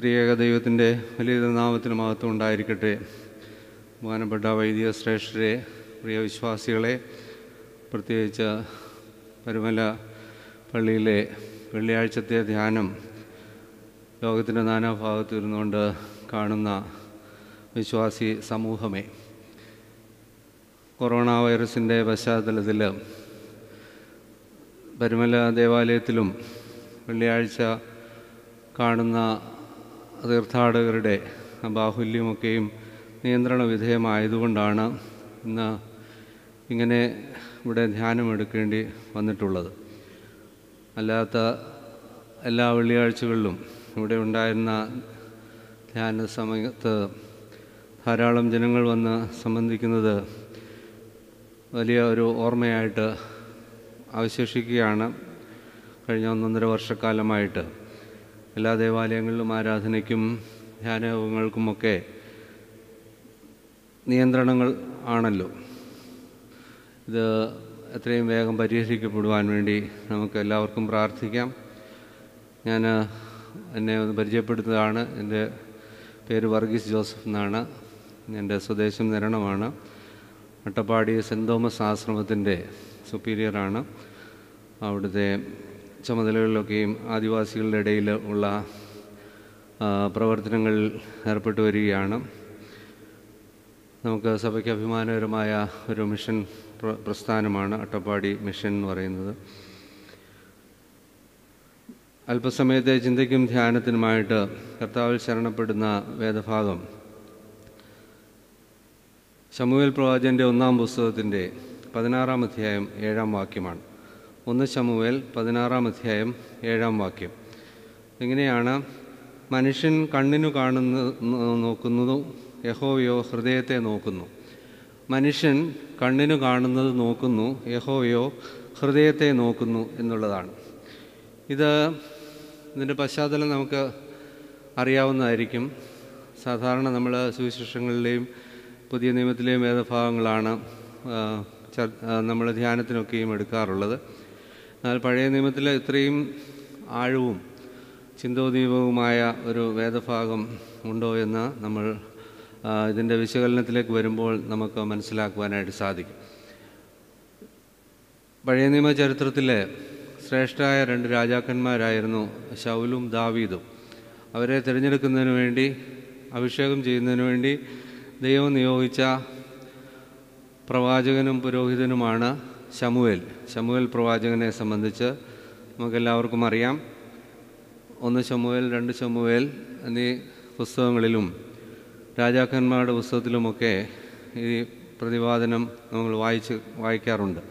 ത്രിയേക ദൈവത്തിൻ്റെ വലിയ നാമത്തിന് മഹത്വം ഉണ്ടായിരിക്കട്ടെ ബഹുമാനപ്പെട്ട വൈദിക ശ്രേഷ്ഠരെ പ്രിയ വിശ്വാസികളെ പ്രത്യേകിച്ച് പരുമല പള്ളിയിലെ വെള്ളിയാഴ്ചത്തെ ധ്യാനം ലോകത്തിൻ്റെ നാനാഭാഗത്തു ഇരുന്നുകൊണ്ട് കാണുന്ന വിശ്വാസി സമൂഹമേ കൊറോണ വൈറസിൻ്റെ പശ്ചാത്തലത്തിൽ പരുമല ദേവാലയത്തിലും വെള്ളിയാഴ്ച കാണുന്ന തീർത്ഥാടകരുടെ ബാഹുല്യമൊക്കെയും നിയന്ത്രണ വിധേയമായതുകൊണ്ടാണ് ഇന്ന് ഇങ്ങനെ ഇവിടെ ധ്യാനമെടുക്കേണ്ടി വന്നിട്ടുള്ളത് അല്ലാത്ത എല്ലാ വെള്ളിയാഴ്ചകളിലും ഇവിടെ ഉണ്ടായിരുന്ന ധ്യാന സമയത്ത് ധാരാളം ജനങ്ങൾ വന്ന് സംബന്ധിക്കുന്നത് വലിയ ഒരു ഓർമ്മയായിട്ട് അവശേഷിക്കുകയാണ് കഴിഞ്ഞ ഒന്നൊന്നര വർഷക്കാലമായിട്ട് എല്ലാ ദേവാലയങ്ങളിലും ആരാധനയ്ക്കും ധ്യാനയോഗങ്ങൾക്കുമൊക്കെ നിയന്ത്രണങ്ങൾ ആണല്ലോ ഇത് എത്രയും വേഗം പരിഹരിക്കപ്പെടുവാൻ വേണ്ടി നമുക്ക് എല്ലാവർക്കും പ്രാർത്ഥിക്കാം ഞാൻ എന്നെ ഒന്ന് പരിചയപ്പെടുത്തുന്നതാണ് എൻ്റെ പേര് വർഗീസ് ജോസഫ് എന്നാണ് എൻ്റെ സ്വദേശം നിരണമാണ് അട്ടപ്പാടി സെൻറ് തോമസ് ആശ്രമത്തിൻ്റെ സുപ്പീരിയറാണ് അവിടുത്തെ ചുമതലകളിലൊക്കെയും ആദിവാസികളുടെ ഇടയിൽ ഉള്ള പ്രവർത്തനങ്ങളിൽ ഏർപ്പെട്ടു വരികയാണ് നമുക്ക് സഭയ്ക്ക് അഭിമാനകരമായ ഒരു മിഷൻ പ്രസ്ഥാനമാണ് അട്ടപ്പാടി മിഷൻ എന്ന് പറയുന്നത് അല്പസമയത്തെ ചിന്തയ്ക്കും ധ്യാനത്തിനുമായിട്ട് കർത്താവിൽ ശരണപ്പെടുന്ന വേദഭാഗം ശമുവേൽ പ്രവാചൻ്റെ ഒന്നാം പുസ്തകത്തിൻ്റെ പതിനാറാം അധ്യായം ഏഴാം വാക്യമാണ് ഒന്ന് ശമുവേൽ പതിനാറാം അധ്യായം ഏഴാം വാക്യം ഇങ്ങനെയാണ് മനുഷ്യൻ കണ്ണിനു കാണുന്ന നോക്കുന്നതും യഹോവയോ ഹൃദയത്തെ നോക്കുന്നു മനുഷ്യൻ കണ്ണിനു കാണുന്നത് നോക്കുന്നു യഹോവയോ ഹൃദയത്തെ നോക്കുന്നു എന്നുള്ളതാണ് ഇത് ഇതിൻ്റെ പശ്ചാത്തലം നമുക്ക് അറിയാവുന്നതായിരിക്കും സാധാരണ നമ്മൾ സുവിശേഷങ്ങളിലെയും പുതിയ നിയമത്തിലെയും വേദഭാഗങ്ങളാണ് നമ്മൾ ധ്യാനത്തിനൊക്കെയും എടുക്കാറുള്ളത് എന്നാൽ പഴയ നിയമത്തിൽ ഇത്രയും ആഴവും ചിന്തോദീപവുമായ ഒരു വേദഭാഗം ഉണ്ടോ എന്ന് നമ്മൾ ഇതിൻ്റെ വിശകലനത്തിലേക്ക് വരുമ്പോൾ നമുക്ക് മനസ്സിലാക്കുവാനായിട്ട് സാധിക്കും പഴയ നിയമ ചരിത്രത്തിലെ ശ്രേഷ്ഠരായ രണ്ട് രാജാക്കന്മാരായിരുന്നു ശൗലും ദാവീദും അവരെ തിരഞ്ഞെടുക്കുന്നതിന് വേണ്ടി അഭിഷേകം ചെയ്യുന്നതിന് വേണ്ടി ദൈവം നിയോഗിച്ച പ്രവാചകനും പുരോഹിതനുമാണ് ശമുവേൽ ശമുവേൽ പ്രവാചകനെ സംബന്ധിച്ച് നമുക്കെല്ലാവർക്കും അറിയാം ഒന്ന് ശമുവേൽ രണ്ട് ശമുവേൽ എന്നീ പുസ്തകങ്ങളിലും രാജാക്കന്മാരുടെ പുസ്തകത്തിലുമൊക്കെ ഈ പ്രതിപാദനം നമ്മൾ വായിച്ച് വായിക്കാറുണ്ട്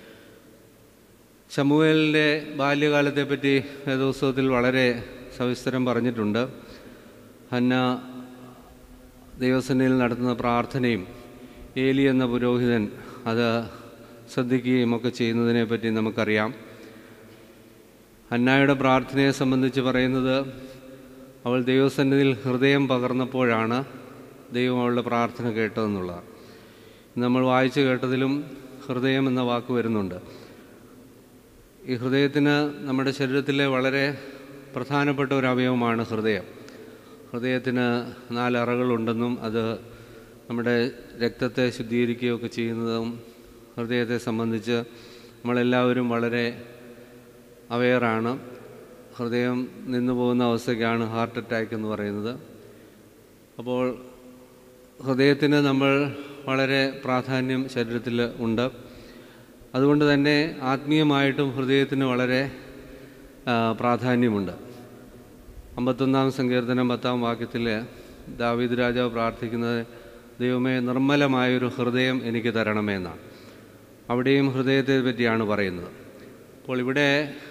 ശമുവേലിൻ്റെ ബാല്യകാലത്തെപ്പറ്റി വേദോത്സവത്തിൽ വളരെ സവിസ്തരം പറഞ്ഞിട്ടുണ്ട് ഹന്ന ദൈവസേനയിൽ നടത്തുന്ന പ്രാർത്ഥനയും ഏലി എന്ന പുരോഹിതൻ അത് ശ്രദ്ധിക്കുകയും ഒക്കെ ചെയ്യുന്നതിനെപ്പറ്റി നമുക്കറിയാം ഹന്നായുടെ പ്രാർത്ഥനയെ സംബന്ധിച്ച് പറയുന്നത് അവൾ ദൈവസന്നിധിയിൽ ഹൃദയം പകർന്നപ്പോഴാണ് ദൈവം അവളുടെ പ്രാർത്ഥന കേട്ടതെന്നുള്ളതാണ് നമ്മൾ വായിച്ചു കേട്ടതിലും ഹൃദയം എന്ന വാക്ക് വരുന്നുണ്ട് ഈ ഹൃദയത്തിന് നമ്മുടെ ശരീരത്തിലെ വളരെ പ്രധാനപ്പെട്ട ഒരു അവയവമാണ് ഹൃദയം ഹൃദയത്തിന് നാലറകളുണ്ടെന്നും അത് നമ്മുടെ രക്തത്തെ ശുദ്ധീകരിക്കുകയൊക്കെ ചെയ്യുന്നതും ഹൃദയത്തെ സംബന്ധിച്ച് നമ്മളെല്ലാവരും വളരെ അവെയറാണ് ഹൃദയം നിന്നു പോകുന്ന അവസ്ഥയ്ക്കാണ് ഹാർട്ട് അറ്റാക്ക് എന്ന് പറയുന്നത് അപ്പോൾ ഹൃദയത്തിന് നമ്മൾ വളരെ പ്രാധാന്യം ശരീരത്തിൽ ഉണ്ട് അതുകൊണ്ട് തന്നെ ആത്മീയമായിട്ടും ഹൃദയത്തിന് വളരെ പ്രാധാന്യമുണ്ട് അമ്പത്തൊന്നാം സങ്കീർത്തനം പത്താം വാക്യത്തിൽ ദാവീദ് രാജാവ് പ്രാർത്ഥിക്കുന്നത് ദൈവമേ നിർമ്മലമായൊരു ഹൃദയം എനിക്ക് തരണമെന്നാണ് അവിടെയും ഹൃദയത്തെ പറ്റിയാണ് പറയുന്നത് അപ്പോൾ ഇവിടെ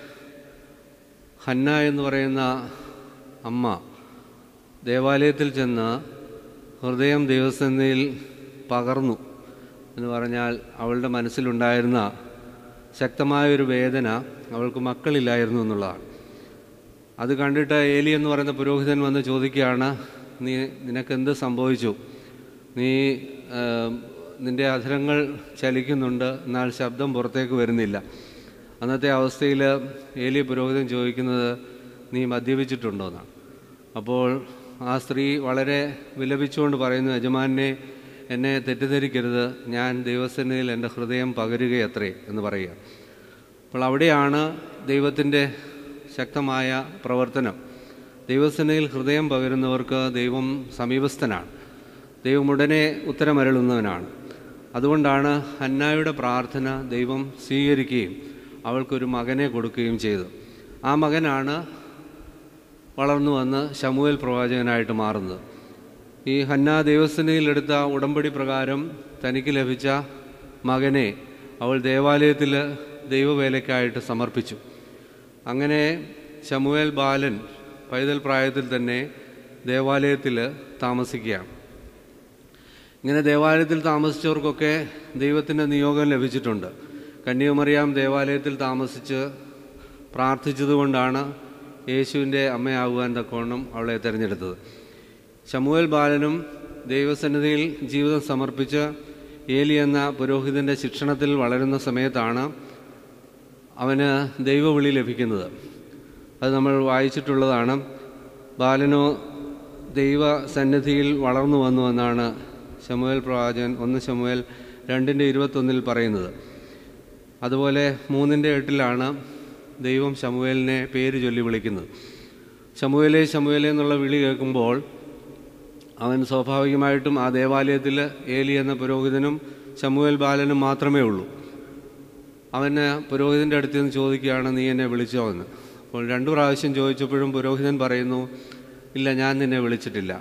ഹന്ന എന്ന് പറയുന്ന അമ്മ ദേവാലയത്തിൽ ചെന്ന് ഹൃദയം ദൈവസന്നിധിയിൽ പകർന്നു എന്ന് പറഞ്ഞാൽ അവളുടെ മനസ്സിലുണ്ടായിരുന്ന ശക്തമായൊരു വേദന അവൾക്ക് മക്കളില്ലായിരുന്നു എന്നുള്ളതാണ് അത് കണ്ടിട്ട് ഏലി എന്ന് പറയുന്ന പുരോഹിതൻ വന്ന് ചോദിക്കുകയാണ് നീ നിനക്കെന്ത് സംഭവിച്ചു നീ നിൻ്റെ അധരങ്ങൾ ചലിക്കുന്നുണ്ട് എന്നാൽ ശബ്ദം പുറത്തേക്ക് വരുന്നില്ല അന്നത്തെ അവസ്ഥയിൽ ഏലി പുരോഹിതൻ ചോദിക്കുന്നത് നീ മദ്യപിച്ചിട്ടുണ്ടോ എന്നാണ് അപ്പോൾ ആ സ്ത്രീ വളരെ വിലപിച്ചുകൊണ്ട് പറയുന്നു യജമാനെ എന്നെ തെറ്റിദ്ധരിക്കരുത് ഞാൻ ദൈവസന്നിധിയിൽ എൻ്റെ ഹൃദയം പകരുകയത്രേ എന്ന് പറയുക അപ്പോൾ അവിടെയാണ് ദൈവത്തിൻ്റെ ശക്തമായ പ്രവർത്തനം ദൈവസന്നിധിയിൽ ഹൃദയം പകരുന്നവർക്ക് ദൈവം സമീപസ്ഥനാണ് ദൈവം ഉടനെ ഉത്തരമരുളുന്നവനാണ് അതുകൊണ്ടാണ് ഹന്നായുടെ പ്രാർത്ഥന ദൈവം സ്വീകരിക്കുകയും അവൾക്കൊരു മകനെ കൊടുക്കുകയും ചെയ്തു ആ മകനാണ് വളർന്നു വന്ന് ശമുവേൽ പ്രവാചകനായിട്ട് മാറുന്നത് ഈ ഹന്ന ദൈവസന്നിധിയിലെടുത്ത ഉടമ്പടി പ്രകാരം തനിക്ക് ലഭിച്ച മകനെ അവൾ ദേവാലയത്തിൽ ദൈവവേലയ്ക്കായിട്ട് സമർപ്പിച്ചു അങ്ങനെ ശമുവേൽ ബാലൻ പൈതൽ പ്രായത്തിൽ തന്നെ ദേവാലയത്തിൽ താമസിക്കുകയാണ് ഇങ്ങനെ ദേവാലയത്തിൽ താമസിച്ചവർക്കൊക്കെ ദൈവത്തിൻ്റെ നിയോഗം ലഭിച്ചിട്ടുണ്ട് കന്യാകുമറിയാം ദേവാലയത്തിൽ താമസിച്ച് പ്രാർത്ഥിച്ചതുകൊണ്ടാണ് യേശുവിൻ്റെ അമ്മയാകുവാൻ തക്കവണ്ണം അവളെ തിരഞ്ഞെടുത്തത് ശമുവേൽ ബാലനും ദൈവസന്നിധിയിൽ ജീവിതം സമർപ്പിച്ച് ഏലി എന്ന പുരോഹിതൻ്റെ ശിക്ഷണത്തിൽ വളരുന്ന സമയത്താണ് അവന് ദൈവവിളി ലഭിക്കുന്നത് അത് നമ്മൾ വായിച്ചിട്ടുള്ളതാണ് ബാലനോ ദൈവസന്നിധിയിൽ വളർന്നു വന്നു എന്നാണ് ശമുവേൽ പ്രവാചകൻ ഒന്ന് ശമുവേൽ രണ്ടിൻ്റെ ഇരുപത്തൊന്നിൽ പറയുന്നത് അതുപോലെ മൂന്നിൻ്റെ എട്ടിലാണ് ദൈവം ശമുവേലിനെ പേര് ചൊല്ലി വിളിക്കുന്നത് ശമുവേലെ ശമുവേലെ എന്നുള്ള വിളി കേൾക്കുമ്പോൾ അവൻ സ്വാഭാവികമായിട്ടും ആ ദേവാലയത്തിൽ ഏലി എന്ന പുരോഹിതനും ശമുവേൽ ബാലനും മാത്രമേ ഉള്ളൂ അവന് പുരോഹിതൻ്റെ അടുത്ത് നിന്ന് ചോദിക്കുകയാണ് നീ എന്നെ വിളിച്ചോ എന്ന് അപ്പോൾ രണ്ടു പ്രാവശ്യം ചോദിച്ചപ്പോഴും പുരോഹിതൻ പറയുന്നു ഇല്ല ഞാൻ നിന്നെ വിളിച്ചിട്ടില്ല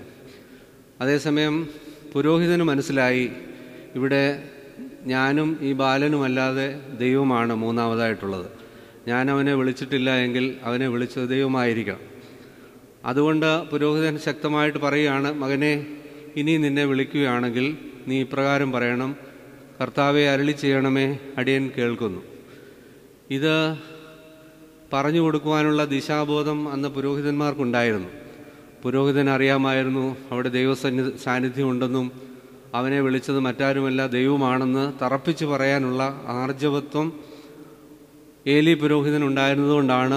അതേസമയം പുരോഹിതന് മനസ്സിലായി ഇവിടെ ഞാനും ഈ ബാലനുമല്ലാതെ ദൈവമാണ് മൂന്നാമതായിട്ടുള്ളത് ഞാൻ അവനെ വിളിച്ചിട്ടില്ല എങ്കിൽ അവനെ വിളിച്ചത് ദൈവമായിരിക്കണം അതുകൊണ്ട് പുരോഹിതൻ ശക്തമായിട്ട് പറയുകയാണ് മകനെ ഇനി നിന്നെ വിളിക്കുകയാണെങ്കിൽ നീ ഇപ്രകാരം പറയണം കർത്താവെ അരളി ചെയ്യണമേ അടിയൻ കേൾക്കുന്നു ഇത് പറഞ്ഞു കൊടുക്കുവാനുള്ള ദിശാബോധം അന്ന് പുരോഹിതന്മാർക്കുണ്ടായിരുന്നു പുരോഹിതൻ അറിയാമായിരുന്നു അവിടെ ദൈവസന്നി സാന്നിധ്യം ഉണ്ടെന്നും അവനെ വിളിച്ചത് മറ്റാരുമല്ല ദൈവമാണെന്ന് തറപ്പിച്ച് പറയാനുള്ള ആർജവത്വം ഏലി പുരോഹിതൻ ഉണ്ടായിരുന്നതുകൊണ്ടാണ്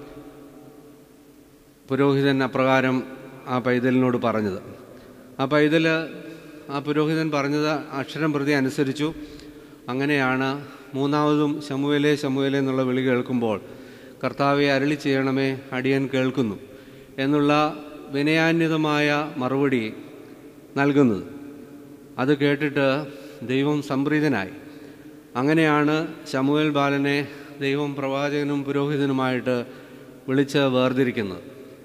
പുരോഹിതൻ അപ്രകാരം ആ പൈതലിനോട് പറഞ്ഞത് ആ പൈതൽ ആ പുരോഹിതൻ പറഞ്ഞത് അക്ഷരം പ്രതി അനുസരിച്ചു അങ്ങനെയാണ് മൂന്നാമതും ശമുവേലെ ശമുവേലെ എന്നുള്ള വിളി കേൾക്കുമ്പോൾ കർത്താവെ അരളി ചെയ്യണമേ അടിയൻ കേൾക്കുന്നു എന്നുള്ള വിനയാന്വിതമായ മറുപടി നൽകുന്നത് അത് കേട്ടിട്ട് ദൈവം സംപ്രീതനായി അങ്ങനെയാണ് ശമുവേൽ ബാലനെ ദൈവം പ്രവാചകനും പുരോഹിതനുമായിട്ട് വിളിച്ച് വേർതിരിക്കുന്നത്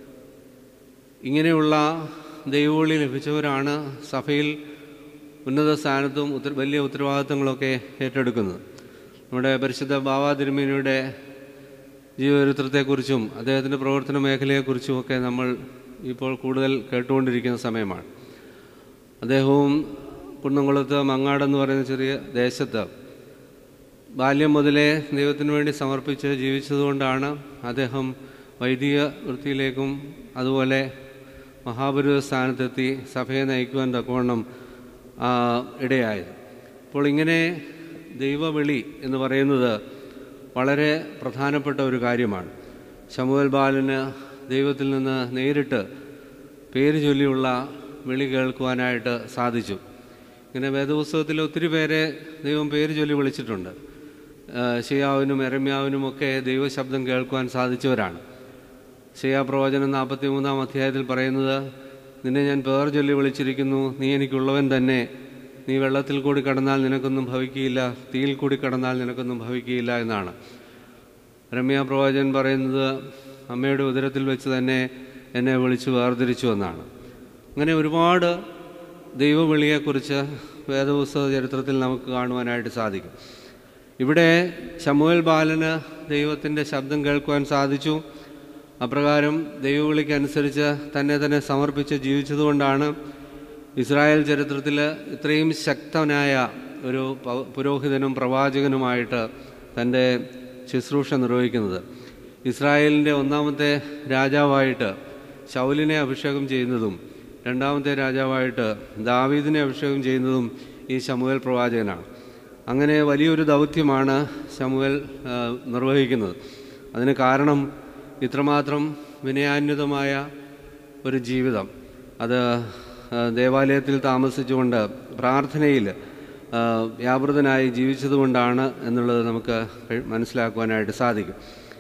ഇങ്ങനെയുള്ള ദൈവവിളി ലഭിച്ചവരാണ് സഭയിൽ ഉന്നത സ്ഥാനത്തും ഉത്തര വലിയ ഉത്തരവാദിത്തങ്ങളൊക്കെ ഏറ്റെടുക്കുന്നത് നമ്മുടെ പരിശുദ്ധ ബാബാ തിരുമേനിയുടെ ജീവചരിത്രത്തെക്കുറിച്ചും അദ്ദേഹത്തിൻ്റെ പ്രവർത്തന മേഖലയെക്കുറിച്ചും ഒക്കെ നമ്മൾ ഇപ്പോൾ കൂടുതൽ കേട്ടുകൊണ്ടിരിക്കുന്ന സമയമാണ് അദ്ദേഹവും കുന്നംകുളത്ത് മങ്ങാടെന്ന് പറയുന്ന ചെറിയ ദേശത്ത് ബാല്യം മുതലേ ദൈവത്തിന് വേണ്ടി സമർപ്പിച്ച് ജീവിച്ചതുകൊണ്ടാണ് അദ്ദേഹം വൈദിക വൃത്തിയിലേക്കും അതുപോലെ മഹാപുരുഷ സ്ഥാനത്തെത്തി സഭയെ നയിക്കുവാൻ തക്കവണ്ണം ഇടയായത് അപ്പോൾ ഇങ്ങനെ ദൈവവിളി എന്ന് പറയുന്നത് വളരെ പ്രധാനപ്പെട്ട ഒരു കാര്യമാണ് ശമുവൽ ബാലന് ദൈവത്തിൽ നിന്ന് നേരിട്ട് പേര് ചൊല്ലിയുള്ള വിളി കേൾക്കുവാനായിട്ട് സാധിച്ചു ഇങ്ങനെ വേദപുസ്തകത്തിൽ ഒത്തിരി പേരെ ദൈവം പേര് ചൊല്ലി വിളിച്ചിട്ടുണ്ട് ഷിയാവിനും എരമ്യാവിനും ഒക്കെ ദൈവശബ്ദം കേൾക്കുവാൻ സാധിച്ചവരാണ് ഷിയാ പ്രവചനം നാൽപ്പത്തി മൂന്നാം അധ്യായത്തിൽ പറയുന്നത് നിന്നെ ഞാൻ പേർ ചൊല്ലി വിളിച്ചിരിക്കുന്നു നീ എനിക്കുള്ളവൻ തന്നെ നീ വെള്ളത്തിൽ കൂടി കടന്നാൽ നിനക്കൊന്നും ഭവിക്കുകയില്ല തീയിൽ കൂടി കടന്നാൽ നിനക്കൊന്നും ഭവിക്കുകയില്ല എന്നാണ് രമ്യ പ്രവാചകൻ പറയുന്നത് അമ്മയുടെ ഉദരത്തിൽ വെച്ച് തന്നെ എന്നെ വിളിച്ചു വേർതിരിച്ചു എന്നാണ് അങ്ങനെ ഒരുപാട് ദൈവവിളിയെക്കുറിച്ച് വേദപുസ്തക ചരിത്രത്തിൽ നമുക്ക് കാണുവാനായിട്ട് സാധിക്കും ഇവിടെ ശമുവൽ ബാലന് ദൈവത്തിൻ്റെ ശബ്ദം കേൾക്കുവാൻ സാധിച്ചു അപ്രകാരം ദൈവവിളിക്കനുസരിച്ച് തന്നെ തന്നെ സമർപ്പിച്ച് ജീവിച്ചതുകൊണ്ടാണ് ഇസ്രായേൽ ചരിത്രത്തിൽ ഇത്രയും ശക്തനായ ഒരു പുരോഹിതനും പ്രവാചകനുമായിട്ട് തൻ്റെ ശുശ്രൂഷ നിർവഹിക്കുന്നത് ഇസ്രായേലിൻ്റെ ഒന്നാമത്തെ രാജാവായിട്ട് ശൗലിനെ അഭിഷേകം ചെയ്യുന്നതും രണ്ടാമത്തെ രാജാവായിട്ട് ദാവീദിനെ അഭിഷേകം ചെയ്യുന്നതും ഈ ശമുവൽ പ്രവാചകനാണ് അങ്ങനെ വലിയൊരു ദൗത്യമാണ് ശമുവൽ നിർവഹിക്കുന്നത് അതിന് കാരണം ഇത്രമാത്രം വിനയാന്വിതമായ ഒരു ജീവിതം അത് ആ, ദേവാലയത്തിൽ താമസിച്ചുകൊണ്ട് പ്രാർത്ഥനയിൽ ആ, വ്യാപൃതനായി ജീവിച്ചതുകൊണ്ടാണ് എന്നുള്ളത് നമുക്ക് മനസ്സിലാക്കുവാനായിട്ട് സാധിക്കും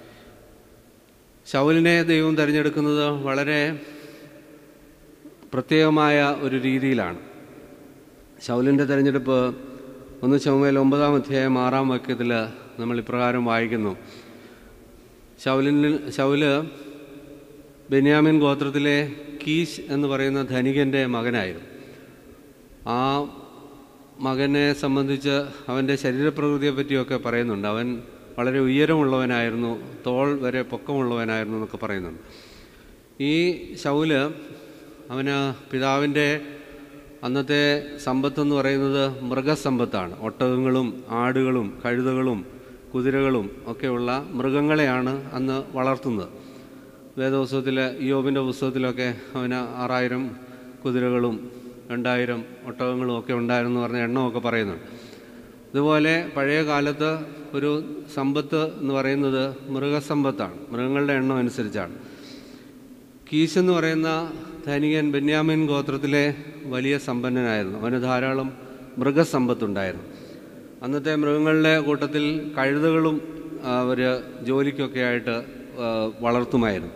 ശൗലിനെ ദൈവം തിരഞ്ഞെടുക്കുന്നത് വളരെ പ്രത്യേകമായ ഒരു രീതിയിലാണ് ശൗലിൻ്റെ തിരഞ്ഞെടുപ്പ് ഒന്ന് ചുമയിൽ ഒമ്പതാം അധ്യായം ആറാം വാക്യത്തിൽ നമ്മൾ ഇപ്രകാരം വായിക്കുന്നു ശൗലിന് ശൗല് ബെന്യാമിൻ ഗോത്രത്തിലെ കീശ് എന്ന് പറയുന്ന ധനികൻ്റെ മകനായിരുന്നു ആ മകനെ സംബന്ധിച്ച് അവൻ്റെ ശരീരപ്രകൃതിയെ പറ്റിയൊക്കെ പറയുന്നുണ്ട് അവൻ വളരെ ഉയരമുള്ളവനായിരുന്നു തോൾ വരെ പൊക്കമുള്ളവനായിരുന്നു എന്നൊക്കെ പറയുന്നുണ്ട് ഈ ശൗല് അവന് പിതാവിൻ്റെ അന്നത്തെ സമ്പത്തെന്ന് പറയുന്നത് മൃഗസമ്പത്താണ് ഒട്ടകങ്ങളും ആടുകളും കഴുതകളും കുതിരകളും ഒക്കെയുള്ള മൃഗങ്ങളെയാണ് അന്ന് വളർത്തുന്നത് വേദപുസ്തകത്തിൽ യോബിൻ്റെ പുസ്തകത്തിലൊക്കെ അവന് ആറായിരം കുതിരകളും രണ്ടായിരം ഒട്ടകങ്ങളും ഒക്കെ ഉണ്ടായിരുന്നു പറഞ്ഞ എണ്ണമൊക്കെ പറയുന്നുണ്ട് ഇതുപോലെ പഴയ കാലത്ത് ഒരു സമ്പത്ത് എന്ന് പറയുന്നത് മൃഗസമ്പത്താണ് മൃഗങ്ങളുടെ എണ്ണം അനുസരിച്ചാണ് കീശ് എന്ന് പറയുന്ന ധനികൻ ബെന്യാമിൻ ഗോത്രത്തിലെ വലിയ സമ്പന്നനായിരുന്നു അവന് ധാരാളം മൃഗസമ്പത്തുണ്ടായിരുന്നു അന്നത്തെ മൃഗങ്ങളുടെ കൂട്ടത്തിൽ കഴുതകളും അവർ ജോലിക്കൊക്കെ ആയിട്ട് ആ, വളർത്തുമായിരുന്നു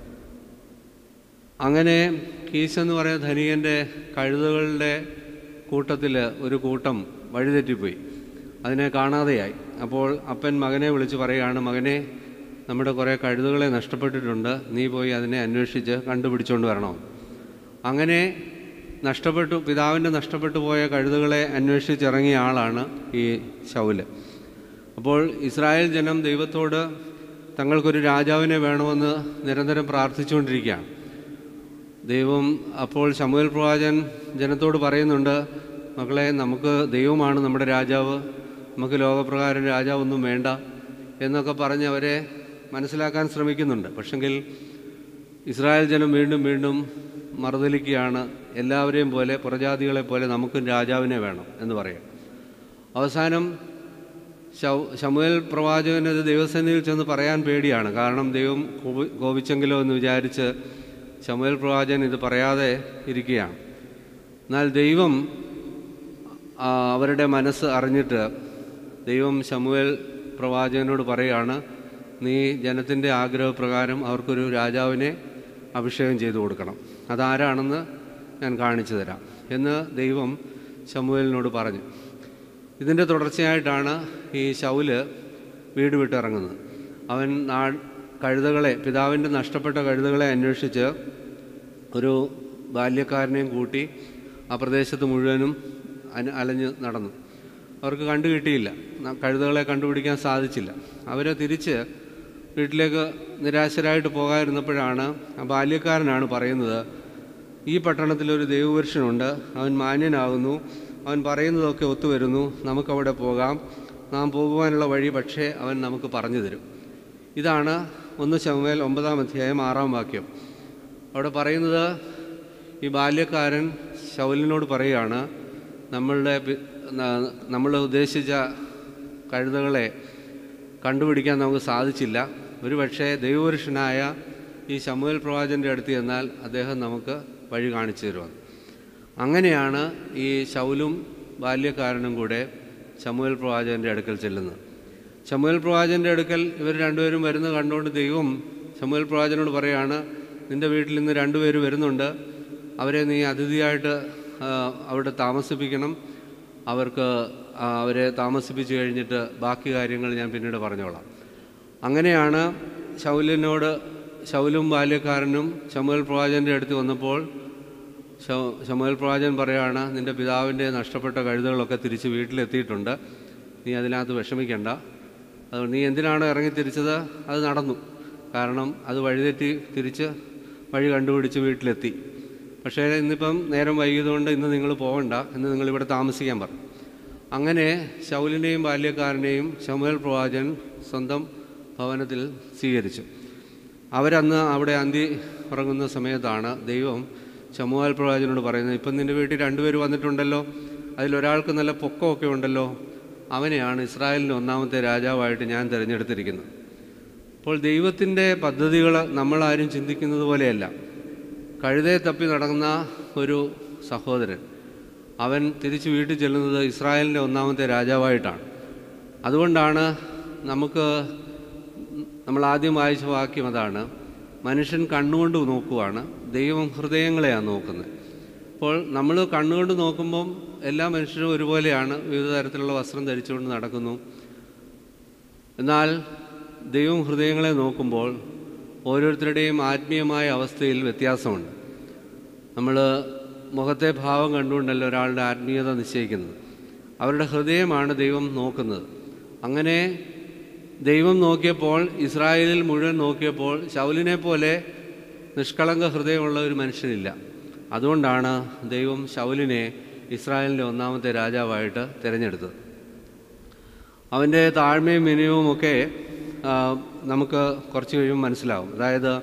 അങ്ങനെ കീശ് എന്ന് പറയുന്ന ധനികൻ്റെ കഴുതകളുടെ കൂട്ടത്തിൽ ഒരു കൂട്ടം വഴിതെറ്റിപ്പോയി അതിനെ കാണാതെയായി അപ്പോൾ അപ്പൻ മകനെ വിളിച്ച് പറയുകയാണ് മകനെ നമ്മുടെ കുറേ കഴുതുകളെ നഷ്ടപ്പെട്ടിട്ടുണ്ട് നീ പോയി അതിനെ അന്വേഷിച്ച് കണ്ടുപിടിച്ചുകൊണ്ട് വരണം അങ്ങനെ നഷ്ടപ്പെട്ടു പിതാവിൻ്റെ നഷ്ടപ്പെട്ടു പോയ കഴുതുകളെ അന്വേഷിച്ചിറങ്ങിയ ആളാണ് ഈ ശൗല് അപ്പോൾ ഇസ്രായേൽ ജനം ദൈവത്തോട് തങ്ങൾക്കൊരു രാജാവിനെ വേണമെന്ന് നിരന്തരം പ്രാർത്ഥിച്ചുകൊണ്ടിരിക്കുകയാണ് ദൈവം അപ്പോൾ ശമുവേൽ പ്രവാചകൻ ജനത്തോട് പറയുന്നുണ്ട് മക്കളെ നമുക്ക് ദൈവമാണ് നമ്മുടെ രാജാവ് നമുക്ക് ലോകപ്രകാരം രാജാവൊന്നും വേണ്ട എന്നൊക്കെ പറഞ്ഞ് അവരെ മനസ്സിലാക്കാൻ ശ്രമിക്കുന്നുണ്ട് പക്ഷെങ്കിൽ ഇസ്രായേൽ ജനം വീണ്ടും വീണ്ടും മറുതലിക്കുകയാണ് എല്ലാവരെയും പോലെ പുറജാതികളെ പോലെ നമുക്കും രാജാവിനെ വേണം എന്ന് പറയും അവസാനം ശൗ ശമുവേൽ പ്രവാചകന് ഇത് ദൈവസന്നിധിയിൽ ചെന്ന് പറയാൻ പേടിയാണ് കാരണം ദൈവം കോപി കോപിച്ചെങ്കിലോ എന്ന് വിചാരിച്ച് ശമുവേൽ പ്രവാചകൻ ഇത് പറയാതെ ഇരിക്കുകയാണ് എന്നാൽ ദൈവം ആ, അവരുടെ മനസ്സ് അറിഞ്ഞിട്ട് ദൈവം ശമുവേൽ പ്രവാചകനോട് പറയുകയാണ് നീ ജനത്തിൻ്റെ ആഗ്രഹപ്രകാരം അവർക്കൊരു രാജാവിനെ അഭിഷേകം ചെയ്തു കൊടുക്കണം അതാരാണെന്ന് ഞാൻ കാണിച്ചു തരാം എന്ന് ദൈവം ശമുവേലിനോട് പറഞ്ഞു ഇതിൻ്റെ തുടർച്ചയായിട്ടാണ് ഈ ശൗല് വീട് വിട്ടിറങ്ങുന്നത് അവൻ നാ കഴുതകളെ പിതാവിൻ്റെ നഷ്ടപ്പെട്ട കഴുതകളെ അന്വേഷിച്ച് ഒരു ബാല്യക്കാരനെയും കൂട്ടി ആ പ്രദേശത്ത് മുഴുവനും അന- അലഞ്ഞ് നടന്നു അവർക്ക് കണ്ടു കിട്ടിയില്ല ന- കഴുതകളെ കണ്ടുപിടിക്കാൻ സാധിച്ചില്ല അവർ തിരിച്ച് വീട്ടിലേക്ക് നിരാശരായിട്ട് പോകാതിരുന്നപ്പോഴാണ് ആ ബാല്യക്കാരനാണ് പറയുന്നത് ഈ പട്ടണത്തിൽ ഒരു ദൈവപുരുഷനുണ്ട് അവൻ മാന്യനാകുന്നു അവൻ പറയുന്നതൊക്കെ ഒത്തുവരുന്നു നമുക്കവിടെ പോകാം നാം പോകുവാനുള്ള വഴി പക്ഷേ അവൻ നമുക്ക് പറഞ്ഞു തരും ഇതാണ് ഒന്ന് ശമുവേൽ ഒമ്പതാം അധ്യായം ആറാം വാക്യം അവിടെ പറയുന്നത് ഈ ബാല്യക്കാരൻ ശൗലിനോട് പറയുകയാണ് നമ്മളുടെ പി- ന- നമ്മൾ ഉദ്ദേശിച്ച കഴുതകളെ കണ്ടുപിടിക്കാൻ നമുക്ക് സാധിച്ചില്ല ഒരു പക്ഷേ ദൈവപുരുഷനായ ഈ ശമുവേൽ പ്രവാചൻ്റെ അടുത്ത് ചെന്നാൽ അദ്ദേഹം നമുക്ക് വഴി കാണിച്ചു തരുമെന്ന് അങ്ങനെയാണ് ഈ ശൗലും ബാല്യക്കാരനും കൂടെ ശമുവേൽ പ്രവാചകൻ്റെ അടുക്കൽ ചെല്ലുന്നത് ശമുവേൽ പ്രവാചകൻ്റെ അടുക്കൽ ഇവർ രണ്ടുപേരും വരുന്നത് കണ്ടുകൊണ്ട് ദൈവം ശമുവേൽ പ്രവാചകനോട് പറയാണ് നിൻ്റെ വീട്ടിൽ നിന്ന് രണ്ടുപേര് വരുന്നുണ്ട് അവരെ നീ അതിഥിയായിട്ട് ആ, അവിടെ താമസിപ്പിക്കണം അവർക്ക് ആ, അവരെ താമസിപ്പിച്ച് കഴിഞ്ഞിട്ട് ബാക്കി കാര്യങ്ങൾ ഞാൻ പിന്നീട് പറഞ്ഞോളാം അങ്ങനെയാണ് ശൗലിനോട് ശൗലും ബാല്യക്കാരനും ശമുവേൽ പ്രവാചകൻ്റെ അടുത്ത് വന്നപ്പോൾ ശ- ശമുവേൽ പ്രവാചകൻ പറയാണ് നിന്റെ പിതാവിൻ്റെ നഷ്ടപ്പെട്ട കഴുതകളൊക്കെ തിരിച്ച് വീട്ടിലെത്തിയിട്ടുണ്ട് നീ അതിനകത്ത് വിഷമിക്കണ്ട അതുകൊണ്ട് നീ എന്തിനാണ് ഇറങ്ങി തിരിച്ചത് അത് നടന്നു കാരണം അത് വഴിതെറ്റി തിരിച്ച് വഴി കണ്ടുപിടിച്ച് വീട്ടിലെത്തി പക്ഷേ ഇന്നിപ്പം നേരം വൈകിയതുകൊണ്ട് ഇന്ന് നിങ്ങൾ പോകണ്ട ഇന്ന് നിങ്ങളിവിടെ താമസിക്കാൻ പറഞ്ഞു അങ്ങനെ ശൗലിനെയും ബാല്യക്കാരനെയും ശമുവേൽ പ്രവാചകൻ സ്വന്തം ഭവനത്തിൽ സ്വീകരിച്ചു അവരന്ന് അവിടെ അന്തി ഉറങ്ങുന്ന സമയത്താണ് ദൈവം ശമുവാൽ പ്രവാചകനോട് പറയുന്നത് ഇപ്പം നിൻ്റെ വീട്ടിൽ രണ്ടുപേർ വന്നിട്ടുണ്ടല്ലോ അതിലൊരാൾക്ക് നല്ല പൊക്കമൊക്കെ ഉണ്ടല്ലോ അവനെയാണ് ഇസ്രായേലിൻ്റെ ഒന്നാമത്തെ രാജാവായിട്ട് ഞാൻ തിരഞ്ഞെടുത്തിരിക്കുന്നത് അപ്പോൾ ദൈവത്തിൻ്റെ പദ്ധതികൾ നമ്മളാരും ചിന്തിക്കുന്നത് പോലെയല്ല കഴുതയെ തപ്പി നടക്കുന്ന ഒരു സഹോദരൻ അവൻ തിരിച്ചു വീട്ടിൽ ചെല്ലുന്നത് ഇസ്രായേലിൻ്റെ ഒന്നാമത്തെ രാജാവായിട്ടാണ് അതുകൊണ്ടാണ് നമുക്ക് നമ്മൾ ആദ്യം വായിച്ച വാക്യം അതാണ് മനുഷ്യൻ കണ്ണുകൊണ്ട് നോക്കുവാണ് ദൈവം ഹൃദയങ്ങളെയാണ് നോക്കുന്നത് അപ്പോൾ നമ്മൾ കണ്ണുകൊണ്ട് നോക്കുമ്പം എല്ലാ മനുഷ്യരും ഒരുപോലെയാണ് വിവിധ തരത്തിലുള്ള വസ്ത്രം ധരിച്ചുകൊണ്ട് നടക്കുന്നു എന്നാൽ ദൈവം ഹൃദയങ്ങളെ നോക്കുമ്പോൾ ഓരോരുത്തരുടെയും ആത്മീയമായ അവസ്ഥയിൽ വ്യത്യാസമുണ്ട് നമ്മൾ മുഖത്തെ ഭാവം കണ്ടുകൊണ്ടല്ല ഒരാളുടെ ആത്മീയത നിശ്ചയിക്കുന്നത് അവരുടെ ഹൃദയമാണ് ദൈവം നോക്കുന്നത് അങ്ങനെ ദൈവം നോക്കിയപ്പോൾ ഇസ്രായേലിൽ മുഴുവൻ നോക്കിയപ്പോൾ ശൗലിനെ പോലെ നിഷ്കളങ്ക ഹൃദയമുള്ള ഒരു മനുഷ്യനില്ല അതുകൊണ്ടാണ് ദൈവം ശൗലിനെ ഇസ്രായേലിൻ്റെ ഒന്നാമത്തെ രാജാവായിട്ട് തിരഞ്ഞെടുത്തത് അവൻ്റെ താഴ്മയും വിനയവും ഒക്കെ ആ, നമുക്ക് കുറച്ച് കഴിയുമ്പോൾ മനസ്സിലാവും അതായത്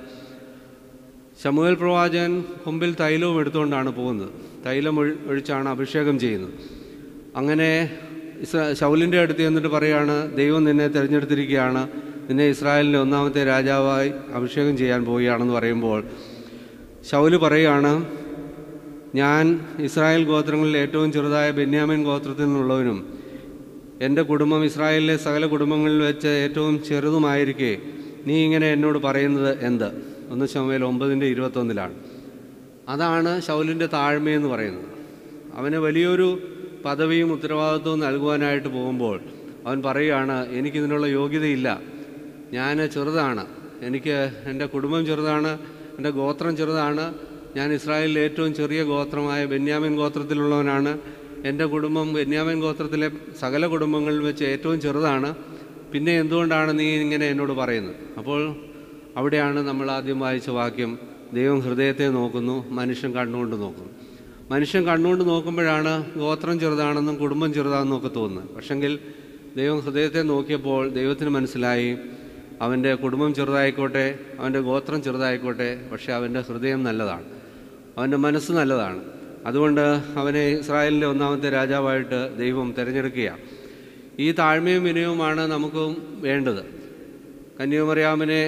ശമുവേൽ പ്രവാചകൻ കൊമ്പിൽ തൈലവും എടുത്തുകൊണ്ടാണ് പോകുന്നത് തൈലം ഒഴി ഒഴിച്ചാണ് അഭിഷേകം ചെയ്യുന്നത് അങ്ങനെ ഇസ്രാ ശൗലിൻ്റെ അടുത്ത് ചെന്നിട്ട് പറയാണ് ദൈവം നിന്നെ തിരഞ്ഞെടുത്തിരിക്കുകയാണ് നിന്നെ ഇസ്രായേലിൻ്റെ ഒന്നാമത്തെ രാജാവായി അഭിഷേകം ചെയ്യാൻ പോവുകയാണെന്ന് പറയുമ്പോൾ ശൗല് പറയുകയാണ് ഞാൻ ഇസ്രായേൽ ഗോത്രങ്ങളിൽ ഏറ്റവും ചെറുതായ ബെന്യാമിൻ ഗോത്രത്തിൽ നിന്നുള്ളവനും എൻ്റെ കുടുംബം ഇസ്രായേലിലെ സകല കുടുംബങ്ങളിൽ വെച്ച് ഏറ്റവും ചെറുതുമായിരിക്കെ നീ ഇങ്ങനെ എന്നോട് പറയുന്നത് എന്ത് ഒന്ന് ശമയിൽ ഒമ്പതിൻ്റെ ഇരുപത്തൊന്നിലാണ് അതാണ് ശൗലിൻ്റെ താഴ്മയെന്ന് പറയുന്നത് അവന് വലിയൊരു പദവിയും ഉത്തരവാദിത്വവും നൽകുവാനായിട്ട് പോകുമ്പോൾ അവൻ പറയുകയാണ് എനിക്കിതിനുള്ള യോഗ്യതയില്ല ഞാൻ ചെറുതാണ് എനിക്ക് എൻ്റെ കുടുംബം ചെറുതാണ് എൻ്റെ ഗോത്രം ചെറുതാണ് ഞാൻ ഇസ്രായേലിലെ ഏറ്റവും ചെറിയ ഗോത്രമായ ബെന്യാമിൻ ഗോത്രത്തിലുള്ളവനാണ് എൻ്റെ കുടുംബം ബെന്യാമിൻ ഗോത്രത്തിലെ സകല കുടുംബങ്ങളിൽ വെച്ച് ഏറ്റവും ചെറുതാണ് പിന്നെ എന്തുകൊണ്ടാണ് നീ ഇങ്ങനെ എന്നോട് പറയുന്നത് അപ്പോൾ അവിടെയാണ് നമ്മൾ ആദ്യം വായിച്ച വാക്യം ദൈവം ഹൃദയത്തെ നോക്കുന്നു മനുഷ്യൻ കണ്ണുകൊണ്ട് നോക്കുന്നു മനുഷ്യൻ കണ്ണുകൊണ്ട് നോക്കുമ്പോഴാണ് ഗോത്രം ചെറുതാണെന്നും കുടുംബം ചെറുതാണെന്നും ഒക്കെ തോന്നുന്നത് പക്ഷെങ്കിൽ ദൈവം ഹൃദയത്തെ നോക്കിയപ്പോൾ ദൈവത്തിന് മനസ്സിലായി അവൻ്റെ കുടുംബം ചെറുതായിക്കോട്ടെ അവൻ്റെ ഗോത്രം ചെറുതായിക്കോട്ടെ പക്ഷേ അവൻ്റെ ഹൃദയം നല്ലതാണ് അവൻ്റെ മനസ്സ് നല്ലതാണ് അതുകൊണ്ട് അവനെ ഇസ്രായേലിൻ്റെ ഒന്നാമത്തെ രാജാവായിട്ട് ദൈവം തിരഞ്ഞെടുക്കുകയാണ് ഈ താഴ്മയും വിനയവുമാണ് നമുക്കും വേണ്ടത് കന്യാമറിയാമിനെ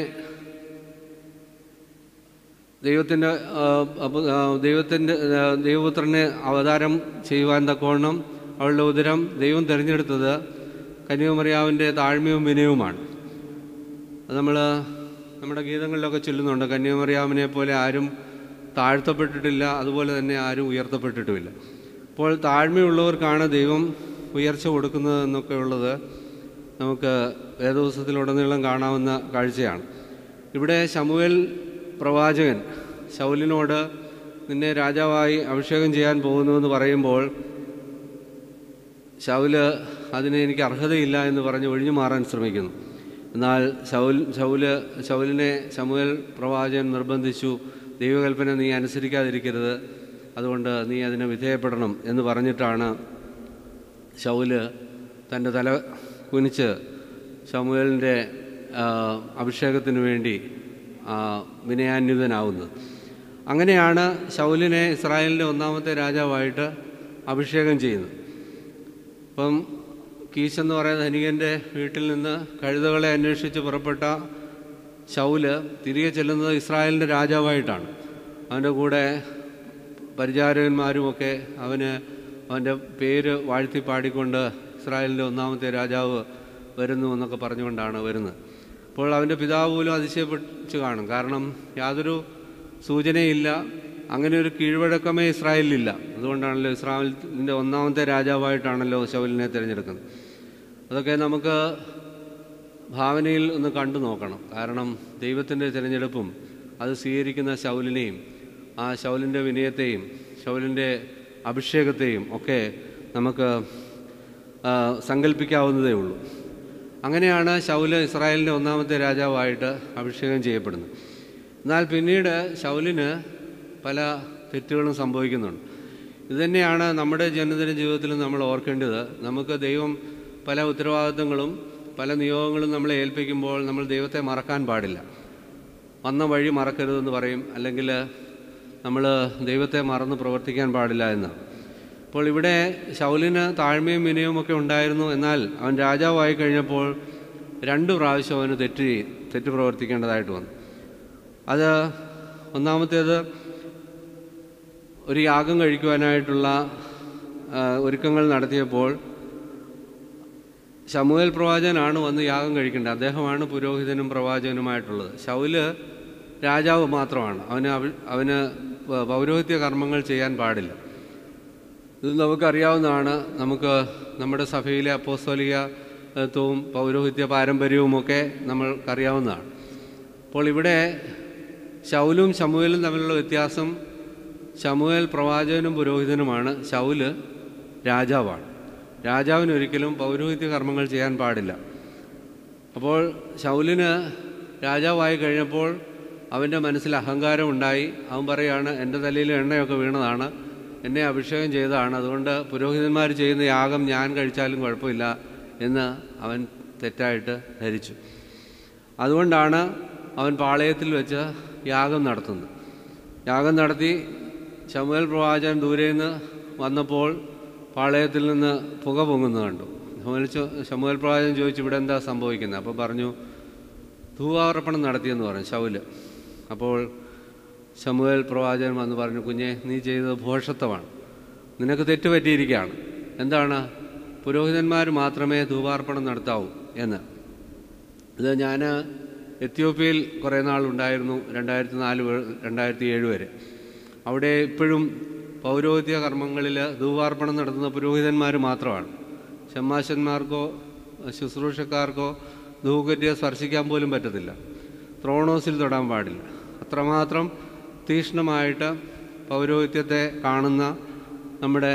ദൈവത്തിൻ്റെ ദൈവത്തിൻ്റെ ദൈവപുത്രനെ അവതാരം ചെയ്യുവാൻ തക്കവണ്ണം അവളുടെ ഉദരം ദൈവം തിരഞ്ഞെടുത്തത് കന്യാമറിയാവിൻ്റെ താഴ്മയും വിനയവുമാണ് അത് നമ്മൾ നമ്മുടെ ഗീതങ്ങളിലൊക്കെ ചൊല്ലുന്നുണ്ട് കന്യാമറിയാമിനെ പോലെ ആരും താഴ്ത്തപ്പെട്ടിട്ടില്ല അതുപോലെ തന്നെ ആരും ഉയർത്തപ്പെട്ടിട്ടുമില്ല അപ്പോൾ താഴ്മയുള്ളവർക്കാണ് ദൈവം ഉയർച്ച കൊടുക്കുന്നത് എന്നൊക്കെ ഉള്ളത് നമുക്ക് വേദപുസ്തകത്തിലുടനീളം കാണാവുന്ന കാഴ്ചയാണ് ഇവിടെ ശമുവേൽ പ്രവാചകൻ ശൗലിനോട് നിന്നെ രാജാവായി അഭിഷേകം ചെയ്യാൻ പോകുന്നുവെന്ന് പറയുമ്പോൾ ശൗല് അതിന് എനിക്ക് അർഹതയില്ല എന്ന് പറഞ്ഞ് ഒഴിഞ്ഞു മാറാൻ ശ്രമിക്കുന്നു എന്നാൽ ശൗൽ ശൗല് ശൗലിനെ ശമുവേൽ പ്രവാചകൻ നിർബന്ധിച്ചു ദൈവകൽപ്പന നീ അനുസരിക്കാതിരിക്കരുത് അതുകൊണ്ട് നീ അതിന് വിധേയപ്പെടണം എന്ന് പറഞ്ഞിട്ടാണ് ശൗല് തൻ്റെ തല കുനിച്ച് ശമുവേലിൻ്റെ അഭിഷേകത്തിന് വേണ്ടി ആ, വിനയാന്വിതനാവുന്നത് അങ്ങനെയാണ് ശൗലിനെ ഇസ്രായേലിൻ്റെ ഒന്നാമത്തെ രാജാവായിട്ട് അഭിഷേകം ചെയ്യുന്നത് അപ്പം കീശ് എന്ന് പറയുന്ന ധനികൻ്റെ വീട്ടിൽ നിന്ന് കഴുതകളെ അന്വേഷിച്ച് പുറപ്പെട്ട ശൗല് തിരികെ ചെല്ലുന്നത് ഇസ്രായേലിൻ്റെ രാജാവായിട്ടാണ് അവൻ്റെ കൂടെ പരിചാരകന്മാരുമൊക്കെ അവന് അവൻ്റെ പേര് വാഴ്ത്തി പാടിക്കൊണ്ട് ഇസ്രായേലിൻ്റെ ഒന്നാമത്തെ രാജാവ് വരുന്നു എന്നൊക്കെ പറഞ്ഞുകൊണ്ടാണ് വരുന്നത് അപ്പോൾ അവൻ്റെ പിതാവ് പോലും അതിശയപ്പെട്ട് കാണും കാരണം യാതൊരു സൂചനയില്ല അങ്ങനെ ഒരു കീഴ്വഴക്കമേ ഇസ്രായേലിലില്ല അതുകൊണ്ടാണല്ലോ ഇസ്രായേലിൻ്റെ ഒന്നാമത്തെ രാജാവായിട്ടാണല്ലോ ശൗലിനെ തിരഞ്ഞെടുക്കുന്നത് അതൊക്കെ നമുക്ക് ഭാവനയിൽ ഒന്ന് കണ്ടു നോക്കണം കാരണം ദൈവത്തിൻ്റെ തിരഞ്ഞെടുപ്പും അത് സ്വീകരിക്കുന്ന ശൗലിനെയും ആ ശൗലിൻ്റെ വിനയത്തെയും ശൗലിൻ്റെ അഭിഷേകത്തെയും ഒക്കെ നമുക്ക് ആ, സങ്കല്പിക്കാവുന്നതേ ഉള്ളൂ അങ്ങനെയാണ് ശൗല് ഇസ്രായേലിൻ്റെ ഒന്നാമത്തെ രാജാവായിട്ട് അഭിഷേകം ചെയ്യപ്പെടുന്നത് എന്നാൽ പിന്നീട് ശൗലിന് പല തെറ്റുകളും സംഭവിക്കുന്നുണ്ട് ഇതുതന്നെയാണ് നമ്മുടെ ജനദിന ജീവിതത്തിൽ നമ്മൾ ഓർക്കേണ്ടത് നമുക്ക് ദൈവം പല ഉത്തരവാദിത്തങ്ങളും പല നിയോഗങ്ങളും നമ്മളെ ഏൽപ്പിക്കുമ്പോൾ നമ്മൾ ദൈവത്തെ മറക്കാൻ പാടില്ല വന്ന വഴി മറക്കരുതെന്ന് പറയും അല്ലെങ്കിൽ നമ്മൾ ദൈവത്തെ മറന്ന് പ്രവർത്തിക്കാൻ പാടില്ല എന്ന് അപ്പോൾ ഇവിടെ ശൗലിന് താഴ്മയും വിനയവും ഒക്കെ ഉണ്ടായിരുന്നു എന്നാൽ അവൻ രാജാവായി കഴിഞ്ഞപ്പോൾ രണ്ട് പ്രാവശ്യം അവന് തെറ്റ് ചെയ്- തെറ്റ് പ്രവർത്തിക്കേണ്ടതായിട്ട് വന്നു അത് ഒന്നാമത്തേത് ഒരു യാഗം കഴിക്കുവാനായിട്ടുള്ള ആ, ഒരുക്കങ്ങൾ നടത്തിയപ്പോൾ ശമുവേൽ പ്രവാചകനാണ് വന്ന് യാഗം കഴിക്കേണ്ടത് അദ്ദേഹമാണ് പുരോഹിതനും പ്രവാചകനുമായിട്ടുള്ളത് ശൗല് രാജാവ് മാത്രമാണ് അവന് അവ- അവന് പ- പൗരോഹിത്യ കർമ്മങ്ങൾ ചെയ്യാൻ പാടില്ല ഇത് നമുക്കറിയാവുന്നതാണ് നമുക്ക് നമ്മുടെ സഭയിലെ അപ്പോസ്തോലികത്വവും പൗരോഹിത്യ പാരമ്പര്യവുമൊക്കെ നമ്മൾക്കറിയാവുന്നതാണ് അപ്പോൾ ഇവിടെ ശൗലും ശമുവേലും തമ്മിലുള്ള വ്യത്യാസം ശമുവേൽ പ്രവാചകനും പുരോഹിതനുമാണ് ശൗല് രാജാവാണ് രാജാവിന് ഒരിക്കലും പൗരോഹിത്യ കർമ്മങ്ങൾ ചെയ്യാൻ പാടില്ല അപ്പോൾ ശൗലിന് രാജാവായി കഴിഞ്ഞപ്പോൾ അവൻ്റെ മനസ്സിൽ അഹങ്കാരം ഉണ്ടായി അവൻ പറയാണ് എൻ്റെ തലയിൽ എണ്ണയൊക്കെ വീണതാണ് എന്നെ അഭിഷേകം ചെയ്തതാണ് അതുകൊണ്ട് പുരോഹിതന്മാർ ചെയ്യുന്ന യാഗം ഞാൻ കഴിച്ചാലും കുഴപ്പമില്ല എന്ന് അവൻ തെറ്റായിട്ട് ധരിച്ചു അതുകൊണ്ടാണ് അവൻ പാളയത്തിൽ വെച്ച് യാഗം നടത്തുന്നത് യാഗം നടത്തി ശമുവേൽ പ്രവാചകൻ ദൂരെ നിന്ന് വന്നപ്പോൾ പാളയത്തിൽ നിന്ന് പുക പൊങ്ങുന്നത് കണ്ടു ശമുവേൽ ചോ- ശമുവേൽ പ്രവാചകൻ ചോദിച്ചു ഇവിടെ എന്താ സംഭവിക്കുന്നത് അപ്പോൾ പറഞ്ഞു ധൂവാർപ്പണം നടത്തിയെന്ന് പറഞ്ഞു ശൗല് അപ്പോൾ ശമുവേൽ പ്രവാചകൻ വന്ന് പറഞ്ഞു കുഞ്ഞെ നീ ചെയ്തത് ഭോഷത്വമാണ് നിനക്ക് തെറ്റുപറ്റിയിരിക്കുകയാണ് എന്താണ് പുരോഹിതന്മാർ മാത്രമേ ധൂപാർപ്പണം നടത്താവൂ എന്ന് ഇത് ഞാൻ എത്യോപ്യയിൽ കുറേ നാളുണ്ടായിരുന്നു രണ്ടായിരത്തി നാല് രണ്ടായിരത്തി ഏഴ് വരെ അവിടെ ഇപ്പോഴും പൗരോഹിത്യ കർമ്മങ്ങളിൽ ധൂപാർപ്പണം നടത്തുന്ന പുരോഹിതന്മാർ മാത്രമാണ് ഷമ്മാശന്മാർക്കോ ശുശ്രൂഷക്കാർക്കോ ധൂകറ്റിയെ സ്പർശിക്കാൻ പോലും പറ്റത്തില്ല ത്രോണോസിൽ തൊടാൻ പാടില്ല അത്രമാത്രം തീക്ഷ്ണമായിട്ട് പൗരോഹിത്യത്തെ കാണുന്ന നമ്മുടെ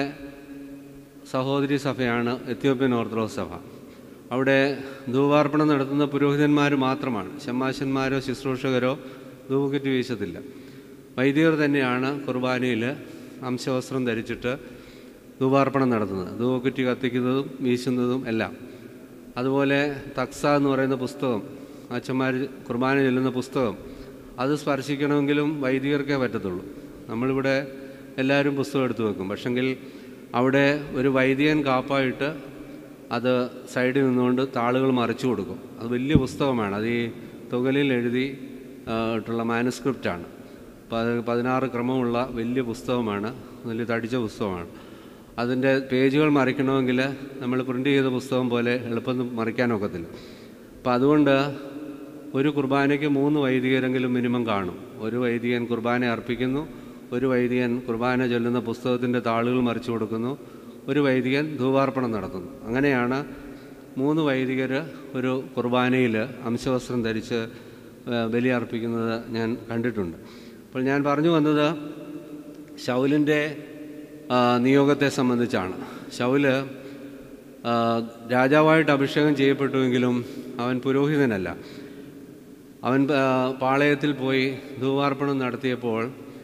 സഹോദരി സഭയാണ് എത്യോപ്യൻ ഓർത്തഡോക്സ് സഭ അവിടെ ധൂപാർപ്പണം നടത്തുന്ന പുരോഹിതന്മാർ മാത്രമാണ് ഷമ്മാശന്മാരോ ശുശ്രൂഷകരോ ധൂപക്കുറ്റി വീശത്തില്ല വൈദികർ തന്നെയാണ് കുർബാനയിൽ അംശവസ്ത്രം ധരിച്ചിട്ട് ധൂപാർപ്പണം നടത്തുന്നത് ധൂപക്കുറ്റി കത്തിക്കുന്നതും വീശുന്നതും എല്ലാം അതുപോലെ തക്സ എന്ന് പറയുന്ന പുസ്തകം അച്ഛന്മാർ കുർബാന ചെല്ലുന്ന പുസ്തകം അത് സ്പർശിക്കണമെങ്കിലും വൈദികർക്കേ പറ്റത്തുള്ളൂ നമ്മളിവിടെ എല്ലാവരും പുസ്തകം എടുത്തു വെക്കും പക്ഷെങ്കിൽ അവിടെ ഒരു വൈദികൻ കാപ്പായിട്ട് അത് സൈഡിൽ നിന്നുകൊണ്ട് താളുകൾ മറിച്ചു കൊടുക്കും അത് വലിയ പുസ്തകമാണ് അത് ഈ തുകലിൽ എഴുതി ആ, ഇട്ടുള്ള മാനുസ്ക്രിപ്റ്റാണ് പ- പതിനാറ് ക്രമമുള്ള വലിയ പുസ്തകമാണ് വലിയ തടിച്ച പുസ്തകമാണ് അതിൻ്റെ പേജുകൾ മറിക്കണമെങ്കിൽ നമ്മൾ പ്രിൻ്റ് ചെയ്ത പുസ്തകം പോലെ എളുപ്പം മറിക്കാനൊക്കത്തില്ല അപ്പം അതുകൊണ്ട് ഒരു കുർബാനയ്ക്ക് മൂന്ന് വൈദികരെങ്കിലും മിനിമം കാണും ഒരു വൈദികൻ കുർബാന അർപ്പിക്കുന്നു ഒരു വൈദികൻ കുർബാന ചൊല്ലുന്ന പുസ്തകത്തിൻ്റെ താളുകൾ മറിച്ചു കൊടുക്കുന്നു ഒരു വൈദികൻ ധൂപാർപ്പണം നടത്തുന്നു അങ്ങനെയാണ് മൂന്ന് വൈദികർ ഒരു കുർബാനയിൽ അംശവസ്ത്രം ധരിച്ച് ആ, ബലി അർപ്പിക്കുന്നത് ഞാൻ കണ്ടിട്ടുണ്ട് അപ്പോൾ ഞാൻ പറഞ്ഞു വന്നത് ശൗലിൻ്റെ ആ, നിയോഗത്തെ സംബന്ധിച്ചാണ് ശൗല് ആ, രാജാവായിട്ട് അഭിഷേകം ചെയ്യപ്പെട്ടുവെങ്കിലും അവൻ പുരോഹിതനല്ല അവൻ ആ, പാളയത്തിൽ പോയി ധൂവാർപ്പണം നടത്തിയപ്പോൾ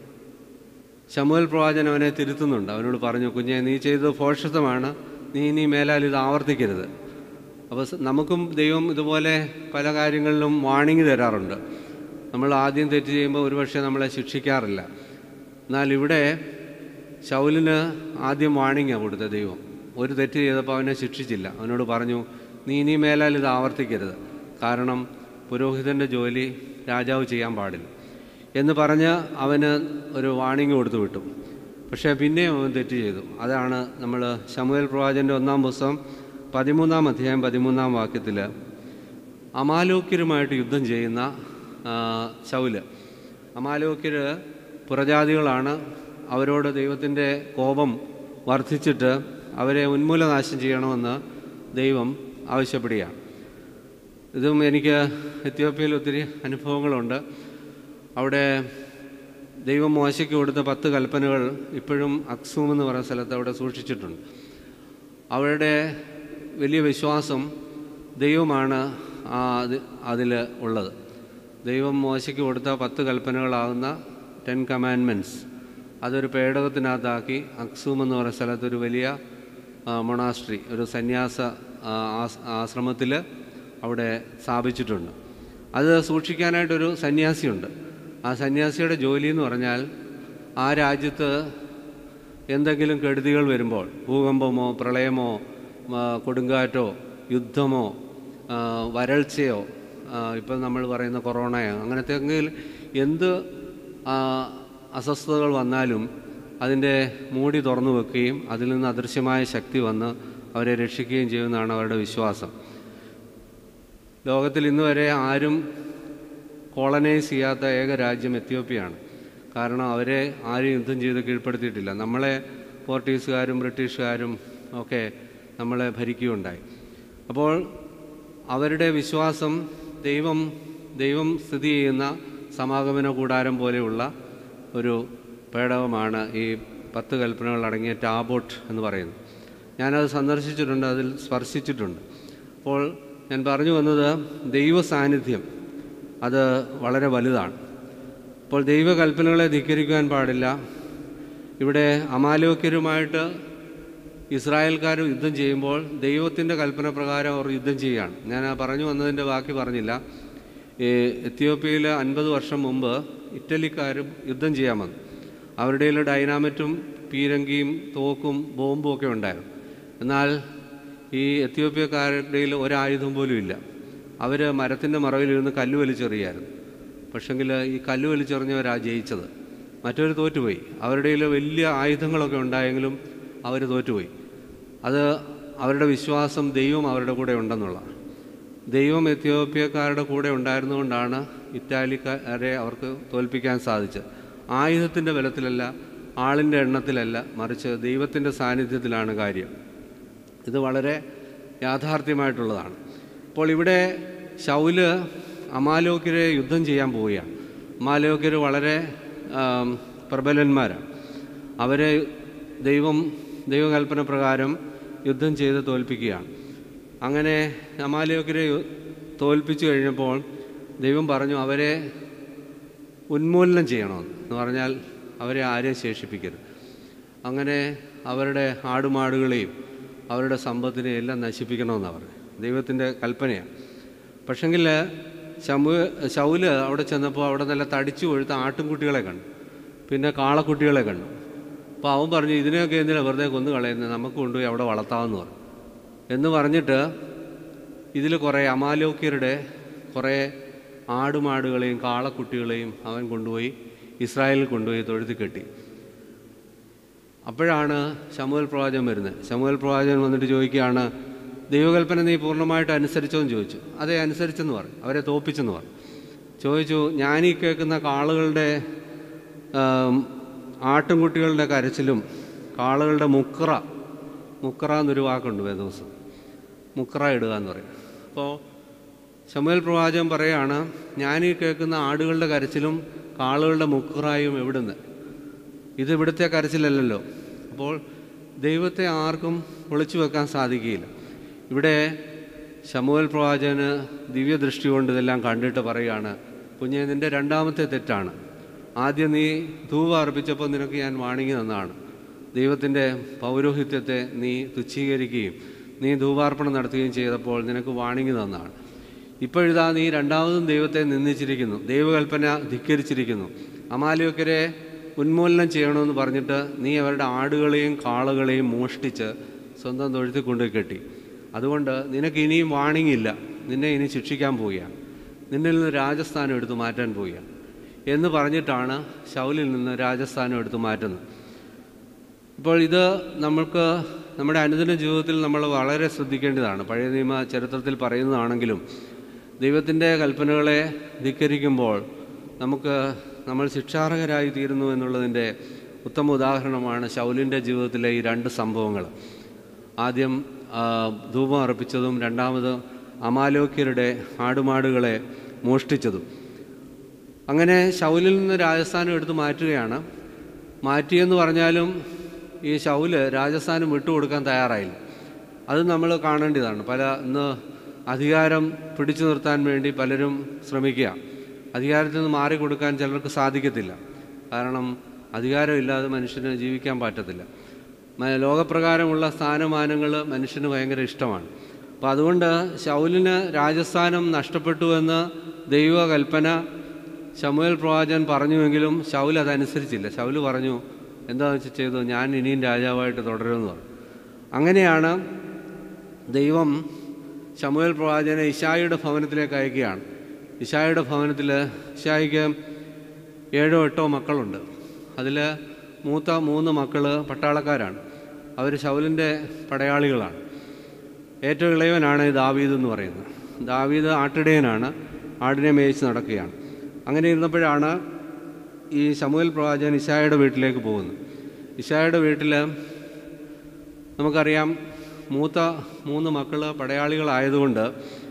ശമുവൽ പ്രവാചകൻ അവനെ തിരുത്തുന്നുണ്ട് അവനോട് പറഞ്ഞു കുഞ്ഞെ നീ ചെയ്തത് ഭോഷത്വമാണ് നീ ഇനി മേലാൽ ഇത് ആവർത്തിക്കരുത് അപ്പോൾ സ- നമുക്കും ദൈവം ഇതുപോലെ പല കാര്യങ്ങളിലും വാണിംഗ് തരാറുണ്ട് നമ്മൾ ആദ്യം തെറ്റ് ചെയ്യുമ്പോൾ ഒരുപക്ഷെ നമ്മളെ ശിക്ഷിക്കാറില്ല എന്നാൽ ഇവിടെ ശൗലിന് ആദ്യം വാണിംഗാണ് കൊടുത്ത ദൈവം ഒരു തെറ്റ് ചെയ്തപ്പോൾ അവനെ ശിക്ഷിച്ചില്ല അവനോട് പറഞ്ഞു നീ ഇനി മേലാൽ ഇത് ആവർത്തിക്കരുത് കാരണം പുരോഹിതൻ്റെ ജോലി രാജാവ് ചെയ്യാൻ പാടില്ല എന്ന് പറഞ്ഞ് അവന് ഒരു വാണിംഗ് കൊടുത്തു വിട്ടു പക്ഷേ പിന്നെയും അവൻ തെറ്റ് ചെയ്തു അതാണ് നമ്മൾ ശമുവേൽ പ്രവാചൻ്റെ ഒന്നാം പുസ്തകം പതിമൂന്നാം അധ്യായം പതിമൂന്നാം വാക്യത്തിൽ അമാലോക്യരുമായിട്ട് യുദ്ധം ചെയ്യുന്ന ആ, ശൗല് അമാലോക്യർ പുറജാതികളാണ് അവരോട് ദൈവത്തിൻ്റെ കോപം വർദ്ധിച്ചിട്ട് അവരെ ഉന്മൂലനാശം ചെയ്യണമെന്ന് ദൈവം ആവശ്യപ്പെടുകയാണ് ഇതും എനിക്ക് എത്യോപ്യയിൽ ഒത്തിരി അനുഭവങ്ങളുണ്ട് അവിടെ ദൈവം മോശയ്ക്ക് കൊടുത്ത പത്ത് കൽപ്പനകൾ ഇപ്പോഴും അക്സൂം എന്ന് പറയുന്ന സ്ഥലത്ത് അവിടെ സൂക്ഷിച്ചിട്ടുണ്ട് അവരുടെ വലിയ വിശ്വാസം ദൈവമാണ് ആ അത് അതിൽ ഉള്ളത് ദൈവം മോശയ്ക്ക് കൊടുത്ത പത്ത് കൽപ്പനകളാകുന്ന ടെൻ കമാൻമെൻറ്റ്സ് അതൊരു പേടകത്തിനകത്താക്കി അക്സൂം എന്ന് പറയുന്ന സ്ഥലത്ത് ഒരു വലിയ മൊണാസ്ട്രി ഒരു സന്യാസ ആശ്രമത്തിൽ അവിടെ സ്ഥാപിച്ചിട്ടുണ്ട് അത് സൂക്ഷിക്കാനായിട്ടൊരു സന്യാസിയുണ്ട് ആ സന്യാസിയുടെ ജോലി എന്ന് പറഞ്ഞാൽ ആ രാജ്യത്ത് എന്തെങ്കിലും കെടുതികൾ വരുമ്പോൾ ഭൂകമ്പമോ പ്രളയമോ ആ, കൊടുങ്കാറ്റോ യുദ്ധമോ ആ, വരൾച്ചയോ ആ, ഇപ്പം നമ്മൾ പറയുന്ന കൊറോണയോ അങ്ങനത്തെ എന്തെങ്കിലും എന്ത് ആ, അസ്വസ്ഥതകൾ വന്നാലും അതിൻ്റെ മൂടി തുറന്നു വെക്കുകയും അതിൽ നിന്ന് അദൃശ്യമായ ശക്തി വന്ന് അവരെ രക്ഷിക്കുകയും ചെയ്യുമെന്നാണ് അവരുടെ വിശ്വാസം ലോകത്തിൽ ഇന്ന് വരെ ആരും കോളനൈസ് ചെയ്യാത്ത ഏക രാജ്യം എത്യോപ്യയാണ് കാരണം അവരെ ആരും യുദ്ധം ചെയ്ത് കീഴ്പ്പെടുത്തിയിട്ടില്ല നമ്മളെ പോർട്ടീസുകാരും ബ്രിട്ടീഷുകാരും ഒക്കെ നമ്മളെ ഭരിക്കുകയുണ്ടായി അപ്പോൾ അവരുടെ വിശ്വാസം ദൈവം ദൈവം സ്ഥിതി ചെയ്യുന്ന സമാഗമന കൂടാരം പോലെയുള്ള ഒരു പേടകമാണ് ഈ പത്ത് കൽപ്പനകൾ അടങ്ങിയ ടാബോട്ട് എന്ന് പറയുന്നത് ഞാനത് സന്ദർശിച്ചിട്ടുണ്ട് അതിൽ സ്പർശിച്ചിട്ടുണ്ട് അപ്പോൾ ഞാൻ പറഞ്ഞു വന്നത് ദൈവ സാന്നിധ്യം അത് വളരെ വലുതാണ് അപ്പോൾ ദൈവകൽപ്പനകളെ ധിക്കരിക്കുവാൻ പാടില്ല ഇവിടെ അമാലോക്യരുമായിട്ട് ഇസ്രായേൽക്കാർ യുദ്ധം ചെയ്യുമ്പോൾ ദൈവത്തിൻ്റെ കൽപ്പന പ്രകാരം അവർ യുദ്ധം ചെയ്യുകയാണ് ഞാൻ ആ പറഞ്ഞു വന്നതിൻ്റെ ബാക്കി പറഞ്ഞില്ല ഈ എത്യോപ്യയിൽ അൻപത് വർഷം മുമ്പ് ഇറ്റലിക്കാരും യുദ്ധം ചെയ്യാൻ വന്നു അവരുടെ കയ്യിൽ ഡൈനാമറ്റും പീരങ്കിയും തോക്കും ബോംബും ഒക്കെ ഉണ്ടായിരുന്നു എന്നാൽ ഈ എത്യോപ്യക്കാരുടെ കയ്യിൽ ഒരായുധം പോലും ഇല്ല അവർ മരത്തിൻ്റെ മറവിലിരുന്ന് കല്ല് വലിച്ചെറിയായിരുന്നു പക്ഷെങ്കിൽ ഈ കല്ല് വലിച്ചെറിഞ്ഞവരാ ജയിച്ചത് മറ്റവർ തോറ്റുപോയി അവരുടെ കയ്യിൽ വലിയ ആയുധങ്ങളൊക്കെ ഉണ്ടായെങ്കിലും അവർ തോറ്റുപോയി അത് അവരുടെ വിശ്വാസം ദൈവം അവരുടെ കൂടെ ഉണ്ടെന്നുള്ള ദൈവം എത്യോപ്യക്കാരുടെ കൂടെ ഉണ്ടായിരുന്നുകൊണ്ടാണ് ഇറ്റാലിക്കാരെ അവർക്ക് തോൽപ്പിക്കാൻ സാധിച്ചത് ആയുധത്തിൻ്റെ ബലത്തിലല്ല ആളിൻ്റെ എണ്ണത്തിലല്ല മറിച്ച് ദൈവത്തിൻ്റെ സാന്നിധ്യത്തിലാണ് കാര്യം ഇത് വളരെ യാഥാർത്ഥ്യമായിട്ടുള്ളതാണ് അപ്പോൾ ഇവിടെ ശൗല് അമാലോക്യരെ യുദ്ധം ചെയ്യാൻ പോവുകയാണ് അമാലോക്യർ വളരെ ആം, പ്രബലന്മാരാണ് അവരെ ദൈവം ദൈവകൽപ്പന പ്രകാരം യുദ്ധം ചെയ്ത് തോൽപ്പിക്കുകയാണ് അങ്ങനെ അമാലോക്യരെ യു- തോൽപ്പിച്ചു കഴിഞ്ഞപ്പോൾ ദൈവം പറഞ്ഞു അവരെ ഉന്മൂലനം ചെയ്യണമെന്ന് എന്ന് പറഞ്ഞാൽ അവരെ ആരെയും ശേഷിപ്പിക്കരുത് അങ്ങനെ അവരുടെ ആടുമാടുകളെയും അവരുടെ സമ്പത്തിനെയും എല്ലാം നശിപ്പിക്കണമെന്നാണ് പറഞ്ഞത് ദൈവത്തിൻ്റെ കൽപ്പനയാണ് പക്ഷെങ്കിൽ ശമു ശൗല് അവിടെ ചെന്നപ്പോൾ അവിടെ നല്ല തടിച്ചു കൊഴുത്ത ആട്ടിൻകുട്ടികളെ കണ്ടു പിന്നെ കാളക്കുട്ടികളെ കണ്ടു അപ്പോൾ അവൻ പറഞ്ഞു ഇതിനെയൊക്കെ എന്തിനാണ് വെറുതെ കൊന്നു കളയുന്നത് നമുക്ക് കൊണ്ടുപോയി അവിടെ വളർത്താമെന്ന് പറഞ്ഞു എന്ന് പറഞ്ഞിട്ട് ഇതിൽ കുറേ അമാലോക്യരുടെ കുറേ ആടുമാടുകളെയും കാളക്കുട്ടികളെയും അവൻ കൊണ്ടുപോയി ഇസ്രായേലിൽ കൊണ്ടുപോയി തൊഴുത്തി കെട്ടി അപ്പോഴാണ് ശമുവൽ പ്രവാചകൻ വരുന്നത് ശമുവൽ പ്രവാചകൻ വന്നിട്ട് ചോദിക്കുകയാണ് ദൈവകൽപ്പന നീ പൂർണ്ണമായിട്ട് അനുസരിച്ചോ എന്ന് ചോദിച്ചു അതെ അനുസരിച്ചെന്ന് പറഞ്ഞു അവരെ തോപ്പിച്ചെന്ന് പറഞ്ഞു ചോദിച്ചു ഞാനീ കേൾക്കുന്ന കാളുകളുടെ ആം, ആട്ടിൻകുട്ടികളുടെ കരച്ചിലും കാളുകളുടെ മുക്ര മുക്ര എന്നൊരു വാക്കുണ്ട് വേദവസം മുക്ര ഇടുക എന്ന് പറയും അപ്പോൾ ശമുവൽ പ്രവാചകൻ പറയാണ് ഞാനീ കേൾക്കുന്ന ആടുകളുടെ കരച്ചിലും കാളുകളുടെ മുക്രായും എവിടുന്ന് ഇത് ഇവിടുത്തെ കരച്ചിലല്ലല്ലോ അപ്പോൾ ദൈവത്തെ ആർക്കും ഒളിച്ചു വെക്കാൻ സാധിക്കുകയില്ല ഇവിടെ ശമുവൽ പ്രവാചകന് ദിവ്യദൃഷ്ടി കൊണ്ട് ഇതെല്ലാം കണ്ടിട്ട് പറയുകയാണ് കുഞ്ഞെ നിൻ്റെ രണ്ടാമത്തെ തെറ്റാണ് ആദ്യം നീ ധൂവ അർപ്പിച്ചപ്പോൾ നിനക്ക് ഞാൻ വാണിങ്ങി തന്നതാണ് ദൈവത്തിൻ്റെ പൗരോഹിത്യത്തെ നീ തുച്ഛീകരിക്കുകയും നീ ധൂപാർപ്പണം നടത്തുകയും ചെയ്തപ്പോൾ നിനക്ക് വാണിങ്ങി തന്നതാണ് ഇപ്പോഴിതാ നീ രണ്ടാമതും ദൈവത്തെ നിന്ദിച്ചിരിക്കുന്നു ദൈവകൽപ്പന ധിക്കരിച്ചിരിക്കുന്നു അമാലിയൊക്കരെ ഉന്മൂലനം ചെയ്യണമെന്ന് പറഞ്ഞിട്ട് നീ അവരുടെ ആടുകളെയും കാളുകളെയും മോഷ്ടിച്ച് സ്വന്തം തൊഴുത്തിൽ കൊണ്ടുപോയി കെട്ടി അതുകൊണ്ട് നിനക്ക് ഇനിയും വാണിങ്ങില്ല നിന്നെ ഇനി ശിക്ഷിക്കാൻ പോവുകയാണ് നിന്നിൽ നിന്ന് രാജസ്ഥാനം എടുത്തു മാറ്റാൻ പോവുകയാണ് എന്ന് പറഞ്ഞിട്ടാണ് ശൗലിൽ നിന്ന് രാജസ്ഥാനം എടുത്തു മാറ്റുന്നത് ഇപ്പോൾ ഇത് നമ്മൾക്ക് നമ്മുടെ അനുദിന ജീവിതത്തിൽ നമ്മൾ വളരെ ശ്രദ്ധിക്കേണ്ടതാണ് പഴയ നിയമ ചരിത്രത്തിൽ പറയുന്നതാണെങ്കിലും ദൈവത്തിൻ്റെ കൽപ്പനകളെ ധിക്കരിക്കുമ്പോൾ നമുക്ക് നമ്മൾ ശിക്ഷാർഹരായി തീരുന്നു എന്നുള്ളതിൻ്റെ ഉത്തമ ഉദാഹരണമാണ് ശൗലിൻ്റെ ജീവിതത്തിലെ ഈ രണ്ട് സംഭവങ്ങൾ ആദ്യം ആ, ധൂപം അർപ്പിച്ചതും രണ്ടാമത് അമാലോക്യരുടെ ആടുമാടുകളെ മോഷ്ടിച്ചതും അങ്ങനെ ശൗലിൽ നിന്ന് രാജസ്ഥാനം എടുത്ത് മാറ്റുകയാണ് മാറ്റിയെന്ന് പറഞ്ഞാലും ഈ ശൗല് രാജസ്ഥാനം വിട്ടുകൊടുക്കാൻ തയ്യാറായില്ല അത് നമ്മൾ കാണേണ്ടതാണ് പല ഇന്ന് അധികാരം പിടിച്ചു നിർത്താൻ വേണ്ടി പലരും ശ്രമിക്കുക അധികാരത്തിൽ നിന്ന് മാറിക്കൊടുക്കാൻ ചിലർക്ക് സാധിക്കത്തില്ല കാരണം അധികാരമില്ലാതെ മനുഷ്യന് ജീവിക്കാൻ പറ്റത്തില്ല മ- ലോകപ്രകാരമുള്ള സ്ഥാനമാനങ്ങൾ മനുഷ്യന് ഭയങ്കര ഇഷ്ടമാണ് അപ്പോൾ അതുകൊണ്ട് ശൗലിന് രാജസ്ഥാനം നഷ്ടപ്പെട്ടു എന്ന് ദൈവകൽപ്പന ശമുവേൽ പ്രവാചകൻ പറഞ്ഞുവെങ്കിലും ശൗൽ അതനുസരിച്ചില്ല ശൗല് പറഞ്ഞു എന്താണെന്ന് വെച്ചാൽ ചെയ്തു ഞാൻ ഇനിയും രാജാവായിട്ട് തുടരുമെന്ന് പറഞ്ഞു അങ്ങനെയാണ് ദൈവം ശമുവേൽ പ്രവാചകനെ ഇഷായിയുടെ ഭവനത്തിലേക്ക് അയക്കുകയാണ് ഇഷായിയുടെ ഭവനത്തിൽ ഇഷായിക്ക് ഏഴോ എട്ടോ മക്കളുണ്ട് അതിൽ മൂത്ത മൂന്ന് മക്കൾ പട്ടാളക്കാരാണ് അവർ ശൗലിൻ്റെ പടയാളികളാണ് ഏറ്റവും ഇളയവനാണ് ഈ ദാവീദ് എന്ന് പറയുന്നത് ദാവീദ് ആട്ടിടയനാണ് ആടിനെ മേയിച്ച് നടക്കുകയാണ് അങ്ങനെ ഇരുന്നപ്പോഴാണ് ഈ ശമുവൽ പ്രവാചകൻ ഇഷായുടെ വീട്ടിലേക്ക് പോകുന്നത് ഇഷായുടെ വീട്ടിൽ നമുക്കറിയാം മൂത്ത മൂന്ന് മക്കൾ പടയാളികളായതുകൊണ്ട്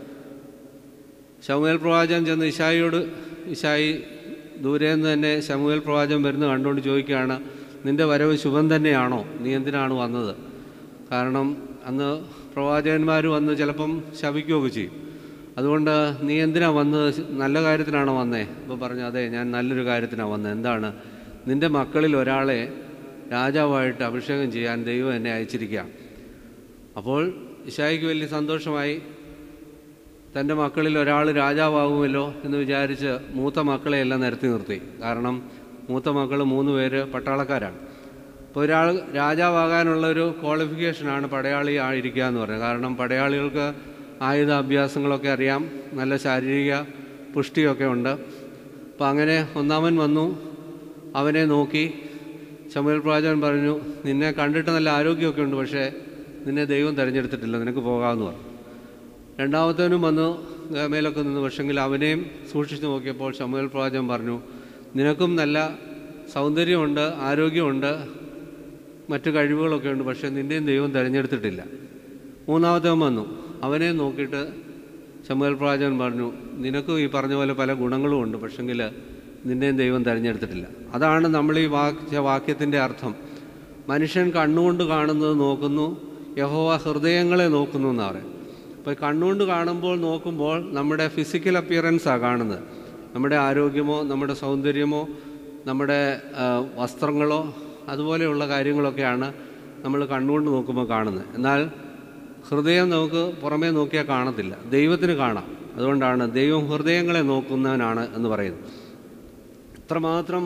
ശമുവേൽ പ്രവാചകൻ ചെന്ന് ഇഷായിയോട് ഇഷായി ദൂരെ നിന്ന് തന്നെ ശമുവേൽ പ്രവാചകൻ വരുന്ന കണ്ടുകൊണ്ട് ചോദിക്കുകയാണ് നിന്റെ വരവ് ശുഭം തന്നെയാണോ നീ എന്തിനാണ് വന്നത് കാരണം അന്ന് പ്രവാചകന്മാർ വന്ന് ചിലപ്പം ശപിക്കുകയൊക്കെ ചെയ്യും അതുകൊണ്ട് നീ എന്തിനാ വന്നത് നല്ല കാര്യത്തിനാണോ വന്നേ അപ്പോൾ പറഞ്ഞു അതെ ഞാൻ നല്ലൊരു കാര്യത്തിനാണ് വന്നത് എന്താണ് നിന്റെ മക്കളിൽ ഒരാളെ രാജാവായിട്ട് അഭിഷേകം ചെയ്യാൻ ദൈവം എന്നെ അയച്ചിരിക്കുക അപ്പോൾ ഇഷായിക്ക് വലിയ സന്തോഷമായി തൻ്റെ മക്കളിൽ ഒരാൾ രാജാവാകുമല്ലോ എന്ന് വിചാരിച്ച് മൂത്ത മക്കളെ എല്ലാം നിരത്തി നിർത്തി കാരണം മൂത്ത മക്കൾ മൂന്ന് പേര് പട്ടാളക്കാരാണ് അപ്പോൾ ഒരാൾ രാജാവാകാനുള്ള ഒരു ക്വാളിഫിക്കേഷനാണ് പടയാളി ആയിരിക്കുക എന്ന് പറയുന്നത് കാരണം പടയാളികൾക്ക് ആയുധ അഭ്യാസങ്ങളൊക്കെ അറിയാം നല്ല ശാരീരിക പുഷ്ടിയൊക്കെ ഉണ്ട് അപ്പോൾ അങ്ങനെ ഒന്നാമൻ വന്നു അവനെ നോക്കി ശമുൽ പ്രവാചകൻ പറഞ്ഞു നിന്നെ കണ്ടിട്ട് നല്ല ആരോഗ്യമൊക്കെ ഉണ്ട് പക്ഷേ നിന്നെ ദൈവം തിരഞ്ഞെടുത്തിട്ടില്ല നിനക്ക് പോകാമെന്ന് പറഞ്ഞു രണ്ടാമത്തവനും വന്നു മേലൊക്കെ നിന്ന് പക്ഷെങ്കിൽ അവനെയും സൂക്ഷിച്ചു നോക്കിയപ്പോൾ ശമുൽ പ്രവാചകൻ പറഞ്ഞു നിനക്കും നല്ല സൗന്ദര്യമുണ്ട് ആരോഗ്യമുണ്ട് മറ്റു കഴിവുകളൊക്കെ ഉണ്ട് പക്ഷേ നിൻ്റെയും ദൈവം തിരഞ്ഞെടുത്തിട്ടില്ല മൂന്നാമത്തവൻ വന്നു അവനെ നോക്കിയിട്ട് ശമുൽ പ്രവാചകൻ പറഞ്ഞു നിനക്കും ഈ പറഞ്ഞ പോലെ പല ഗുണങ്ങളും ഉണ്ട് പക്ഷെങ്കിൽ നിന്നെയും ദൈവം തിരഞ്ഞെടുത്തിട്ടില്ല അതാണ് നമ്മൾ ഈ വാക്യ വാക്യത്തിൻ്റെ അർത്ഥം മനുഷ്യൻ കണ്ണുകൊണ്ട് കാണുന്നത് നോക്കുന്നു യഹോവ ഹൃദയങ്ങളെ നോക്കുന്നു എന്നാണ് പറയുന്നത് അപ്പോൾ കണ്ണുകൊണ്ട് കാണുമ്പോൾ നോക്കുമ്പോൾ നമ്മുടെ ഫിസിക്കൽ അപ്പിയറൻസാണ് കാണുന്നത് നമ്മുടെ ആരോഗ്യമോ നമ്മുടെ സൗന്ദര്യമോ നമ്മുടെ ആ, വസ്ത്രങ്ങളോ അതുപോലെയുള്ള കാര്യങ്ങളൊക്കെയാണ് നമ്മൾ കണ്ണുകൊണ്ട് നോക്കുമ്പോൾ കാണുന്നത് എന്നാൽ ഹൃദയം നമുക്ക് പുറമേ നോക്കിയാൽ കാണത്തില്ല ദൈവത്തിന് കാണാം അതുകൊണ്ടാണ് ദൈവം ഹൃദയങ്ങളെ നോക്കുന്നവനാണ് എന്ന് പറയുന്നത് ഇത്രമാത്രം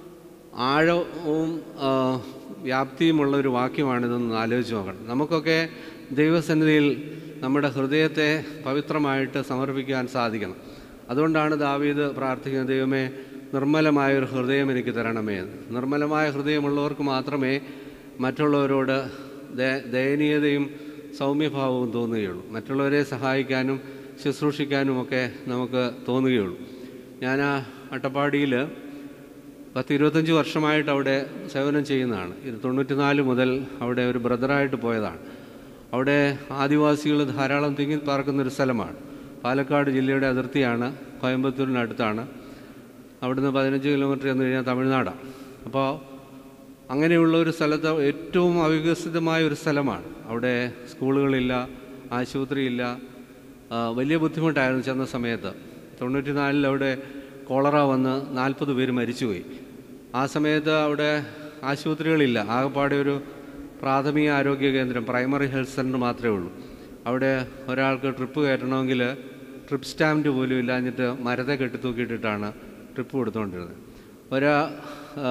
ആഴവും ആ, വ്യാപ്തിയുമുള്ള ഒരു വാക്യമാണിതെന്ന് ആലോചിച്ച് നോക്കണം നമുക്കൊക്കെ ദൈവസന്നിധിയിൽ നമ്മുടെ ഹൃദയത്തെ പവിത്രമായിട്ട് സമർപ്പിക്കാൻ സാധിക്കണം അതുകൊണ്ടാണ് ദാവീദ് പ്രാർത്ഥിക്കുന്നത് ദൈവമേ നിർമ്മലമായ ഒരു ഹൃദയം എനിക്ക് തരണമേ എന്ന് നിർമ്മലമായ ഹൃദയമുള്ളവർക്ക് മാത്രമേ മറ്റുള്ളവരോട് ദയ- ദയനീയതയും സൗമ്യഭാവവും തോന്നുകയുള്ളൂ മറ്റുള്ളവരെ സഹായിക്കാനും ശുശ്രൂഷിക്കാനുമൊക്കെ നമുക്ക് തോന്നുകയുള്ളൂ ഞാൻ ആ അട്ടപ്പാടിയിൽ പത്ത് ഇരുപത്തഞ്ച് വർഷമായിട്ട് അവിടെ സേവനം ചെയ്യുന്നതാണ് ഇത് തൊണ്ണൂറ്റിനാല് മുതൽ അവിടെ ഒരു ബ്രദറായിട്ട് പോയതാണ് അവിടെ ആദിവാസികൾ ധാരാളം തിങ്ങി പാർക്കുന്ന ഒരു സ്ഥലമാണ് പാലക്കാട് ജില്ലയുടെ അതിർത്തിയാണ് കോയമ്പത്തൂരിനടുത്താണ് അവിടുന്ന് പതിനഞ്ച് കിലോമീറ്റർ ചെന്ന് കഴിഞ്ഞാൽ തമിഴ്നാടാണ് അപ്പോൾ അങ്ങനെയുള്ള ഒരു സ്ഥലത്ത് ഏറ്റവും അവികസിതമായ ഒരു സ്ഥലമാണ് അവിടെ സ്കൂളുകളില്ല ആശുപത്രിയില്ല ആ, വലിയ ബുദ്ധിമുട്ടായിരുന്നു ചെന്ന സമയത്ത് തൊണ്ണൂറ്റിനാലിൽ അവിടെ കോളറ വന്ന് നാൽപ്പത് പേര് മരിച്ചുപോയി ആ സമയത്ത് അവിടെ ആശുപത്രികളില്ല ആകെപ്പാടെ ഒരു പ്രാഥമിക ആരോഗ്യ കേന്ദ്രം പ്രൈമറി ഹെൽത്ത് സെൻറ്റർ മാത്രമേ ഉള്ളൂ അവിടെ ഒരാൾക്ക് ട്രിപ്പ് കയറ്റണമെങ്കിൽ ട്രിപ്പ് സ്റ്റാമ്പ് പോലും ഇല്ലാഞ്ഞിട്ട് മരത്തെ കെട്ടിത്തൂക്കിയിട്ടിട്ടാണ് ട്രിപ്പ് കൊടുത്തുകൊണ്ടിരുന്നത് ഒരാ ആ,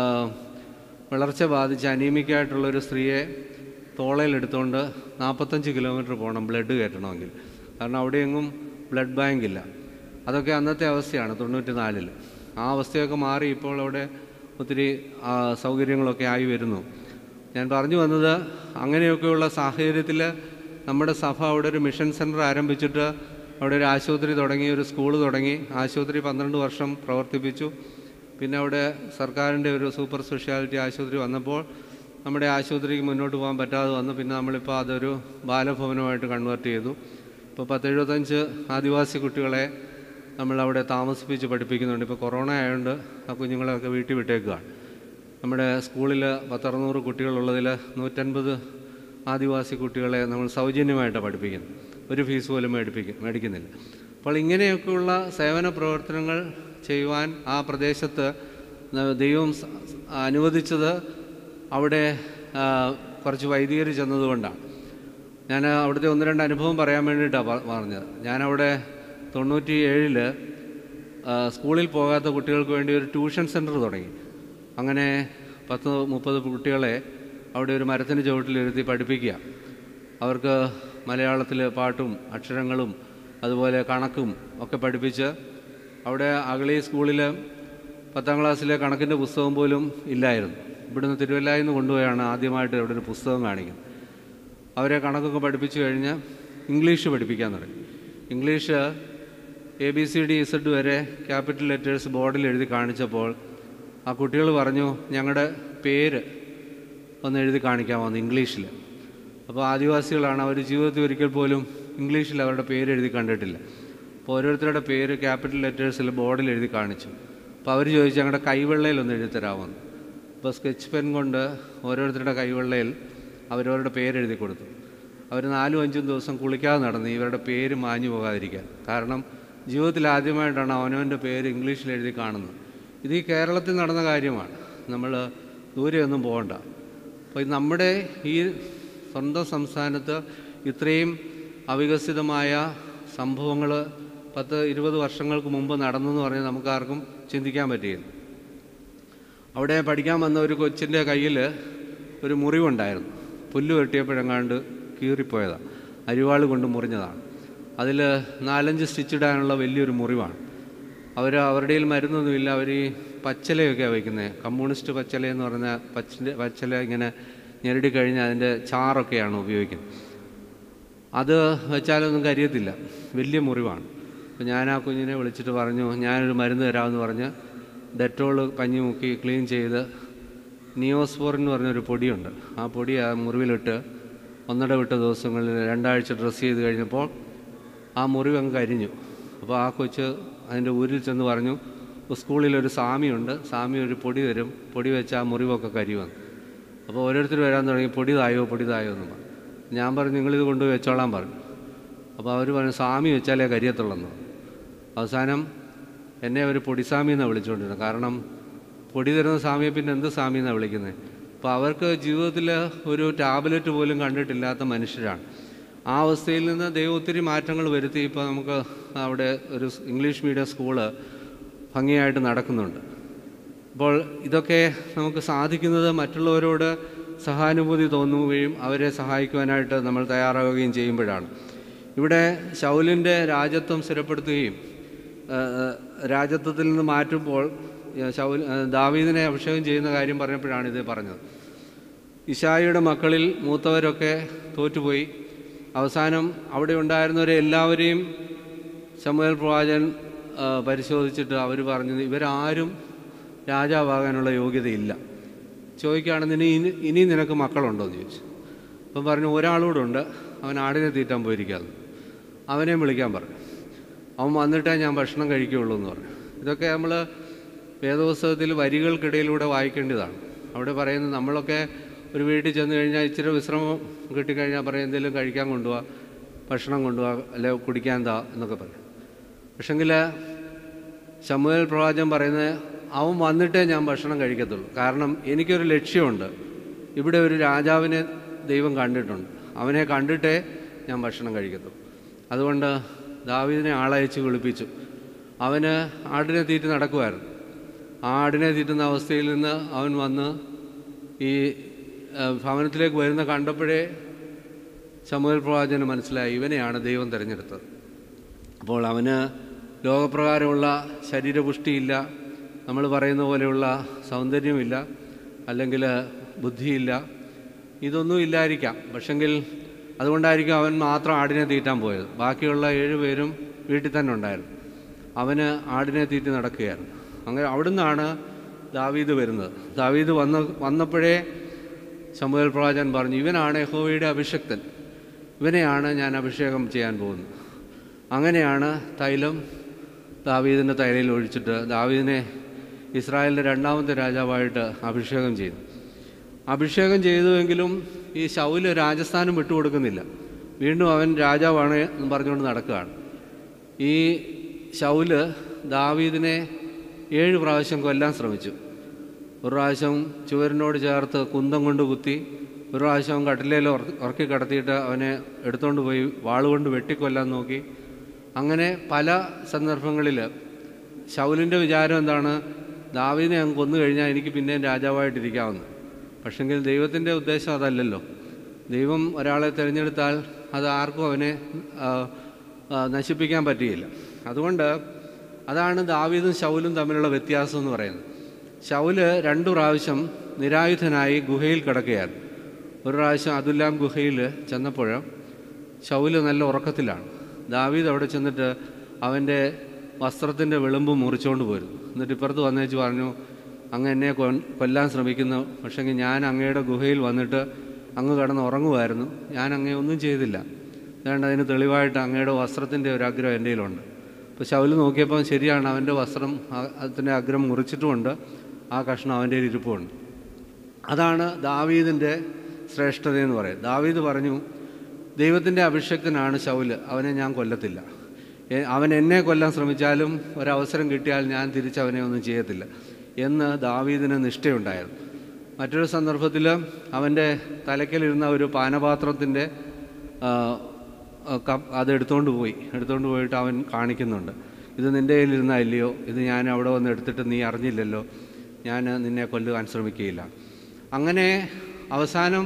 വളർച്ച ബാധിച്ച് അനീമിക്കായിട്ടുള്ളൊരു സ്ത്രീയെ തോളയിലെടുത്തുകൊണ്ട് നാൽപ്പത്തഞ്ച് കിലോമീറ്റർ പോകണം ബ്ലഡ് കയറ്റണമെങ്കിൽ കാരണം അവിടെയെങ്ങും ബ്ലഡ് ബാങ്ക് ഇല്ല അതൊക്കെ അന്നത്തെ അവസ്ഥയാണ് തൊണ്ണൂറ്റി നാലിൽ ആ അവസ്ഥയൊക്കെ മാറി ഇപ്പോൾ അവിടെ ഒത്തിരി ആ, സൗകര്യങ്ങളൊക്കെ ആയി വരുന്നു ഞാൻ പറഞ്ഞു വന്നത് അങ്ങനെയൊക്കെയുള്ള സാഹചര്യത്തിൽ നമ്മുടെ സഭ അവിടെ ഒരു മിഷൻ സെൻറ്റർ ആരംഭിച്ചിട്ട് അവിടെ ഒരു ആശുപത്രി തുടങ്ങി ഒരു സ്കൂൾ തുടങ്ങി ആശുപത്രി പന്ത്രണ്ട് വർഷം പ്രവർത്തിപ്പിച്ചു പിന്നെ അവിടെ സർക്കാരിൻ്റെ ഒരു സൂപ്പർ സ്പെഷ്യാലിറ്റി ആശുപത്രി വന്നപ്പോൾ നമ്മുടെ ആശുപത്രിക്ക് മുന്നോട്ട് പോകാൻ പറ്റാതെ വന്നു പിന്നെ നമ്മളിപ്പോൾ അതൊരു ബാലഭവനമായിട്ട് കൺവേർട്ട് ചെയ്തു ഇപ്പോൾ പത്തെഴുപത്തഞ്ച് ആദിവാസി കുട്ടികളെ നമ്മൾ അവിടെ താമസിപ്പിച്ച് പഠിപ്പിക്കുന്നുണ്ട് ഇപ്പോൾ കൊറോണ ആയതുകൊണ്ട് ആ കുഞ്ഞുങ്ങളെയൊക്കെ വീട്ടിൽ വിട്ടേക്കുകയാണ് നമ്മുടെ സ്കൂളിൽ പത്തറുന്നൂറ് കുട്ടികളുള്ളതിൽ നൂറ്റൻപത് ആദിവാസി കുട്ടികളെ നമ്മൾ സൗജന്യമായിട്ടാണ് പഠിപ്പിക്കുന്നത് ഒരു ഫീസ് പോലും മേടിപ്പിക്കും മേടിക്കുന്നില്ല അപ്പോൾ ഇങ്ങനെയൊക്കെയുള്ള സേവന പ്രവർത്തനങ്ങൾ ചെയ്യുവാൻ ആ പ്രദേശത്ത് ന- ദൈവം സ- അനുവദിച്ചത് അവിടെ ആ, കുറച്ച് വൈദികർ ചെന്നതുകൊണ്ടാണ് ഞാൻ അവിടുത്തെ ഒന്ന് രണ്ട് അനുഭവം പറയാൻ വേണ്ടിയിട്ടാണ് പ- പറഞ്ഞത് ഞാനവിടെ തൊണ്ണൂറ്റി ഏഴില് സ്കൂളിൽ പോകാത്ത കുട്ടികൾക്ക് വേണ്ടി ഒരു ട്യൂഷൻ സെൻറ്റർ തുടങ്ങി അങ്ങനെ പത്ത് മുപ്പത് കുട്ടികളെ അവിടെ ഒരു മരത്തിന് ചുവട്ടിലിരുത്തി പഠിപ്പിക്കുക അവർക്ക് മലയാളത്തിൽ പാട്ടും അക്ഷരങ്ങളും അതുപോലെ കണക്കും ഒക്കെ പഠിപ്പിച്ച് അവിടെ അഗളി സ്കൂളിൽ പത്താം ക്ലാസ്സിലെ കണക്കിൻ്റെ പുസ്തകം പോലും ഇല്ലായിരുന്നു ഇവിടുന്ന് തിരുവല്ലായിൽ നിന്ന് കൊണ്ടുപോയാണ് ആദ്യമായിട്ട് ഇവിടെ ഒരു പുസ്തകം കാണിക്കുന്നത് അവരെ കണക്കൊക്കെ പഠിപ്പിച്ചു കഴിഞ്ഞ് ഇംഗ്ലീഷ് പഠിപ്പിക്കാൻ തുടങ്ങി English A B C D Z വരെ ക്യാപിറ്റൽ ലെറ്റേഴ്സ് ബോർഡിൽ എഴുതി കാണിച്ചപ്പോൾ ആ കുട്ടികൾ പറഞ്ഞു ഞങ്ങളുടെ പേര് ഒന്ന് എഴുതി കാണിക്കാമെന്ന് ഇംഗ്ലീഷിൽ അപ്പോൾ ആദിവാസികളാണ് അവർ ജീവിതത്തിൽ ഒരിക്കൽ പോലും ഇംഗ്ലീഷിൽ അവരുടെ പേര് എഴുതി കണ്ടിട്ടില്ല അപ്പോൾ ഓരോരുത്തരുടെ പേര് ക്യാപിറ്റൽ ലെറ്റേഴ്സിൽ ബോർഡിൽ എഴുതി കാണിച്ചു അപ്പോൾ അവർ ചോദിച്ചു ഞങ്ങളുടെ കൈവെള്ളയിൽ ഒന്ന് എഴുതി തരാമെന്ന് അപ്പോൾ സ്കെച്ച് പെൻ കൊണ്ട് ഓരോരുത്തരുടെ കൈവെള്ളയിൽ അവരവരുടെ പേരെഴുതി കൊടുത്തു അവർ നാലും അഞ്ചും ദിവസം കുളിക്കാതെ നടന്ന് ഇവരുടെ പേര് മാഞ്ഞു പോകാതിരിക്കാൻ കാരണം ജീവിതത്തിൽ ആദ്യമായിട്ടാണ് അവനവൻ്റെ പേര് ഇംഗ്ലീഷിൽ എഴുതി കാണുന്നത് ഇത് ഈ കേരളത്തിൽ നടന്ന കാര്യമാണ് നമ്മൾ ദൂരെയൊന്നും പോകണ്ട അപ്പോൾ ഇത് നമ്മുടെ ഈ സ്വന്തം സംസ്ഥാനത്ത് ഇത്രയും അവികസിതമായ സംഭവങ്ങൾ പത്ത് ഇരുപത് വർഷങ്ങൾക്ക് മുമ്പ് നടന്നെന്ന് പറഞ്ഞാൽ നമുക്കാർക്കും ചിന്തിക്കാൻ പറ്റിയില്ല അവിടെ പഠിക്കാൻ വന്ന ഒരു കൊച്ചിൻ്റെ കയ്യിൽ ഒരു മുറിവുണ്ടായിരുന്നു പുല്ല് വെട്ടിയപ്പോഴെങ്ങാണ്ട് കീറിപ്പോയതാണ് അരിവാൾ കൊണ്ട് മുറിഞ്ഞതാണ് അതിൽ നാലഞ്ച് സ്റ്റിച്ച് ഇടാനുള്ള വലിയൊരു മുറിവാണ് അവർ അവരുടെ കയ്യിൽ മരുന്നൊന്നുമില്ല അവർ ഈ പച്ചിലയൊക്കെയാണ് വയ്ക്കുന്നത് കമ്മ്യൂണിസ്റ്റ് പച്ചില എന്ന് പറഞ്ഞ പച്ചില പച്ചില ഇങ്ങനെ ഞെരടി കഴിഞ്ഞ് അതിൻ്റെ ചാറൊക്കെയാണ് ഉപയോഗിക്കുന്നത് അത് വെച്ചാലൊന്നും കരിയത്തില്ല വലിയ മുറിവാണ് അപ്പോൾ ഞാൻ ആ കുഞ്ഞിനെ വിളിച്ചിട്ട് പറഞ്ഞു ഞാനൊരു മരുന്ന് തരാമെന്ന് പറഞ്ഞ് ഡെറ്റോൾ പഞ്ഞി മുക്കി ക്ലീൻ ചെയ്ത് നിയോസ്ഫോർ എന്ന് പറഞ്ഞൊരു പൊടിയുണ്ട് ആ പൊടി ആ മുറിവിലിട്ട് ഒന്നര വിട്ട ദിവസങ്ങളിൽ രണ്ടാഴ്ച ഡ്രസ്സ് ചെയ്ത് കഴിഞ്ഞപ്പോൾ ആ മുറിവ് അങ്ങ് കരിഞ്ഞു അപ്പോൾ ആ കൊച്ച് അതിൻ്റെ ഊരിൽ ചെന്ന് പറഞ്ഞു സ്കൂളിലൊരു സ്വാമിയുണ്ട് സ്വാമി ഒരു പൊടി തരും പൊടി വെച്ച് ആ മുറിവൊക്കെ കരിവന്നു അപ്പോൾ ഓരോരുത്തർ വരാൻ തുടങ്ങി പൊടി തായോ പൊടി തായോ എന്ന് പറഞ്ഞു ഞാൻ പറഞ്ഞു നിങ്ങളിത് കൊണ്ടുപോയി വെച്ചോളാൻ പറഞ്ഞു അപ്പോൾ അവർ പറഞ്ഞു സ്വാമി വെച്ചാലേ കരിയത്തുള്ളെന്ന് അവസാനം എന്നെ അവർ പൊടിസ്വാമി എന്നാണ് വിളിച്ചുകൊണ്ടിരുന്നത് കാരണം പൊടി തരുന്ന സ്വാമിയെ പിന്നെ എന്ത് സ്വാമി എന്നാണ് വിളിക്കുന്നത് അപ്പോൾ അവർക്ക് ജീവിതത്തിൽ ഒരു ടാബ്ലറ്റ് പോലും കണ്ടിട്ടില്ലാത്ത മനുഷ്യരാണ് ആ അവസ്ഥയിൽ നിന്ന് ദൈവം ഒത്തിരി മാറ്റങ്ങൾ വരുത്തി ഇപ്പോൾ നമുക്ക് അവിടെ ഒരു ഇംഗ്ലീഷ് മീഡിയം സ്കൂള് ഭംഗിയായിട്ട് നടക്കുന്നുണ്ട് അപ്പോൾ ഇതൊക്കെ നമുക്ക് സാധിക്കുന്നത് മറ്റുള്ളവരോട് സഹാനുഭൂതി തോന്നുകയും അവരെ സഹായിക്കുവാനായിട്ട് നമ്മൾ തയ്യാറാവുകയും ചെയ്യുമ്പോഴാണ് ഇവിടെ ശൗലിൻ്റെ രാജ്യത്വം സ്ഥിരപ്പെടുത്തുകയും രാജ്യത്വത്തിൽ നിന്ന് മാറ്റുമ്പോൾ ശൗൽ ദാവീദിനെ അഭിഷേകം ചെയ്യുന്ന കാര്യം പറഞ്ഞപ്പോഴാണ് ഇത് പറഞ്ഞത് ഇഷായിയുടെ മക്കളിൽ മൂത്തവരൊക്കെ തോറ്റുപോയി അവസാനം അവിടെ ഉണ്ടായിരുന്നവരെ എല്ലാവരെയും ശമുവേൽ പ്രവാചകൻ പരിശോധിച്ചിട്ട് അവർ പറഞ്ഞു ഇവരാരും രാജാവാകാനുള്ള യോഗ്യതയില്ല ചോദിക്കുകയാണ് നിന് ഇനി ഇനി നിനക്ക് മക്കളുണ്ടോ എന്ന് ചോദിച്ചു അപ്പം പറഞ്ഞു ഒരാളൂടെ ഉണ്ട് അവൻ ആടിനെ തീറ്റാൻ പോയിരിക്കാതെ അവനെയും വിളിക്കാൻ പറഞ്ഞു അവൻ വന്നിട്ടേ ഞാൻ ഭക്ഷണം കഴിക്കുകയുള്ളൂ എന്ന് പറഞ്ഞു ഇതൊക്കെ നമ്മൾ വേദപുസ്തകത്തിൽ വരികൾക്കിടയിലൂടെ വായിക്കേണ്ടതാണ് അവിടെ പറയുന്നത് നമ്മളൊക്കെ ഒരു വീട്ടിൽ ചെന്ന് കഴിഞ്ഞാൽ ഇച്ചിരി വിശ്രമം കിട്ടിക്കഴിഞ്ഞാൽ പറയും എന്തെങ്കിലും കഴിക്കാൻ കൊണ്ടുപോവാ ഭക്ഷണം കൊണ്ടുപോവാ അല്ലെ കുടിക്കാൻ എന്താ എന്നൊക്കെ പറയും പക്ഷെങ്കിൽ ശമുവേൽ പ്രവാചകൻ പറയുന്നത് അവൻ വന്നിട്ടേ ഞാൻ ഭക്ഷണം കഴിക്കത്തുള്ളൂ കാരണം എനിക്കൊരു ലക്ഷ്യമുണ്ട് ഇവിടെ ഒരു രാജാവിനെ ദൈവം കണ്ടിട്ടുണ്ട് അവനെ കണ്ടിട്ടേ ഞാൻ ഭക്ഷണം കഴിക്കത്തുള്ളൂ അതുകൊണ്ട് ദാവീദിനെ ആളയച്ച് വിളിപ്പിച്ചു അവന് ആടിനെ തീറ്റി നടക്കുമായിരുന്നു ആ ആടിനെ തീറ്റുന്ന അവസ്ഥയിൽ നിന്ന് അവൻ വന്ന് ഈ ഭവനത്തിലേക്ക് വരുന്ന കണ്ടപ്പോഴേ ശമുവൽ പ്രവാചകന് മനസ്സിലായി ഇവനെയാണ് ദൈവം തിരഞ്ഞെടുത്തത് അപ്പോൾ അവന് ലോകപ്രകാരമുള്ള ശരീരപുഷ്ടിയില്ല നമ്മൾ പറയുന്ന പോലെയുള്ള സൗന്ദര്യമില്ല അല്ലെങ്കിൽ ബുദ്ധിയില്ല ഇതൊന്നും ഇല്ലായിരിക്കാം പക്ഷെങ്കിൽ അതുകൊണ്ടായിരിക്കും അവൻ മാത്രം ആടിനെ തീറ്റാൻ പോയത് ബാക്കിയുള്ള ഏഴ് പേരും വീട്ടിൽ തന്നെ ഉണ്ടായിരുന്നു അവന് ആടിനെ തീറ്റി നടക്കുകയായിരുന്നു അങ്ങനെ അവിടുന്നാണ് ദാവീദ് വരുന്നത് ദാവീദ് വന്ന വന്നപ്പോഴേ ശമുവേൽ പ്രവാചകൻ പറഞ്ഞു ഇവനാണ് യഹോവയുടെ അഭിഷക്തൻ ഇവനെയാണ് ഞാൻ അഭിഷേകം ചെയ്യാൻ പോകുന്നത് അങ്ങനെയാണ് തൈലം ദാവീദിൻ്റെ തൈലയിൽ ഒഴിച്ചിട്ട് ദാവീദിനെ ഇസ്രായേലിൻ്റെ രണ്ടാമത്തെ രാജാവായിട്ട് അഭിഷേകം ചെയ്തു അഭിഷേകം ചെയ്തുവെങ്കിലും ഈ ശൗല് രാജസ്ഥാനം വിട്ടുകൊടുക്കുന്നില്ല വീണ്ടും അവൻ രാജാവാണ് എന്ന് പറഞ്ഞുകൊണ്ട് നടക്കുകയാണ് ഈ ശൗല് ദാവീദിനെ ഏഴ് പ്രാവശ്യം കൊല്ലാൻ ശ്രമിച്ചു ഒരു പ്രാവശ്യം ചുവരിനോട് ചേർത്ത് കുന്തം കൊണ്ട് കുത്തി ഒരു പ്രാവശ്യം കട്ടിലയിൽ ഉറക്കി കടത്തിയിട്ട് അവനെ എടുത്തുകൊണ്ട് പോയി വാളുകൊണ്ട് വെട്ടിക്കൊല്ലാൻ നോക്കി അങ്ങനെ പല സന്ദർഭങ്ങളിൽ ശൗലിൻ്റെ വിചാരം എന്താണ് ദാവീദിനെ അങ്ങ് കൊന്നു കഴിഞ്ഞാൽ എനിക്ക് പിന്നെയും രാജാവായിട്ടിരിക്കാമെന്ന് പക്ഷെങ്കിൽ ദൈവത്തിൻ്റെ ഉദ്ദേശം അതല്ലല്ലോ ദൈവം ഒരാളെ തിരഞ്ഞെടുത്താൽ അത് ആർക്കും അവനെ നശിപ്പിക്കാൻ പറ്റുകയില്ല അതുകൊണ്ട് അതാണ് ദാവീദും ശൗലും തമ്മിലുള്ള വ്യത്യാസം എന്ന് പറയുന്നത് ശൗല് രണ്ടു പ്രാവശ്യം നിരായുധനായി ഗുഹയിൽ കിടക്കുകയായിരുന്നു ഒരു പ്രാവശ്യം അതുല്ലാം ഗുഹയിൽ ചെന്നപ്പോൾ ശൗല് നല്ല ഉറക്കത്തിലാണ് ദാവീദ് അവിടെ ചെന്നിട്ട് അവൻ്റെ വസ്ത്രത്തിൻ്റെ വിളുമ്പ് മുറിച്ചുകൊണ്ട് പോരുന്നു എന്നിട്ട് ഇപ്പുറത്ത് വന്നേച്ച് പറഞ്ഞു അങ്ങ് എന്നെ കൊൻ- കൊല്ലാൻ ശ്രമിക്കുന്നു പക്ഷേങ്കിൽ ഞാൻ അങ്ങയുടെ ഗുഹയിൽ വന്നിട്ട് അങ്ങ് കിടന്ന് ഉറങ്ങുമായിരുന്നു ഞാൻ അങ്ങേ ഒന്നും ചെയ്തില്ല അതുകൊണ്ട് അതിന് തെളിവായിട്ട് അങ്ങയുടെ വസ്ത്രത്തിൻ്റെ ഒരു ആഗ്രഹം എൻ്റെ കയ്യിലുണ്ട് അപ്പോൾ ശൗല് നോക്കിയപ്പോൾ ശരിയാണ് അവൻ്റെ വസ്ത്രം ആ- അതിൻ്റെ അഗ്രം മുറിച്ചിട്ടുമുണ്ട് ആ കഷ്ണം അവൻ്റെ കയ്യിൽ ഇരിപ്പുണ്ട് അതാണ് ദാവീദിൻ്റെ ശ്രേഷ്ഠതയെന്ന് പറയും ദാവീദ് പറഞ്ഞു ദൈവത്തിൻ്റെ അഭിഷക്തനാണ് ശൗല് അവനെ ഞാൻ കൊല്ലത്തില്ല എ- അവൻ എന്നെ കൊല്ലാൻ ശ്രമിച്ചാലും ഒരവസരം കിട്ടിയാൽ ഞാൻ തിരിച്ചവനെ ഒന്നും ചെയ്യത്തില്ല എന്ന് ദാവീദിന് നിഷ്ഠയുണ്ടായിരുന്നു മറ്റൊരു സന്ദർഭത്തിൽ അവൻ്റെ തലയ്ക്കലിരുന്ന ഒരു പാനപാത്രത്തിൻ്റെ ആ, ആ, കപ്പ് അത് എടുത്തുകൊണ്ട് പോയി എടുത്തുകൊണ്ട് പോയിട്ട് അവൻ കാണിക്കുന്നുണ്ട് ഇത് നിൻ്റെ കയ്യിലിരുന്ന അല്ലയോ ഇത് ഞാൻ അവിടെ വന്ന് എടുത്തിട്ട് നീ അറിഞ്ഞില്ലല്ലോ ഞാൻ നിന്നെ കൊല്ലുവാൻ ശ്രമിക്കുകയില്ല അങ്ങനെ അവസാനം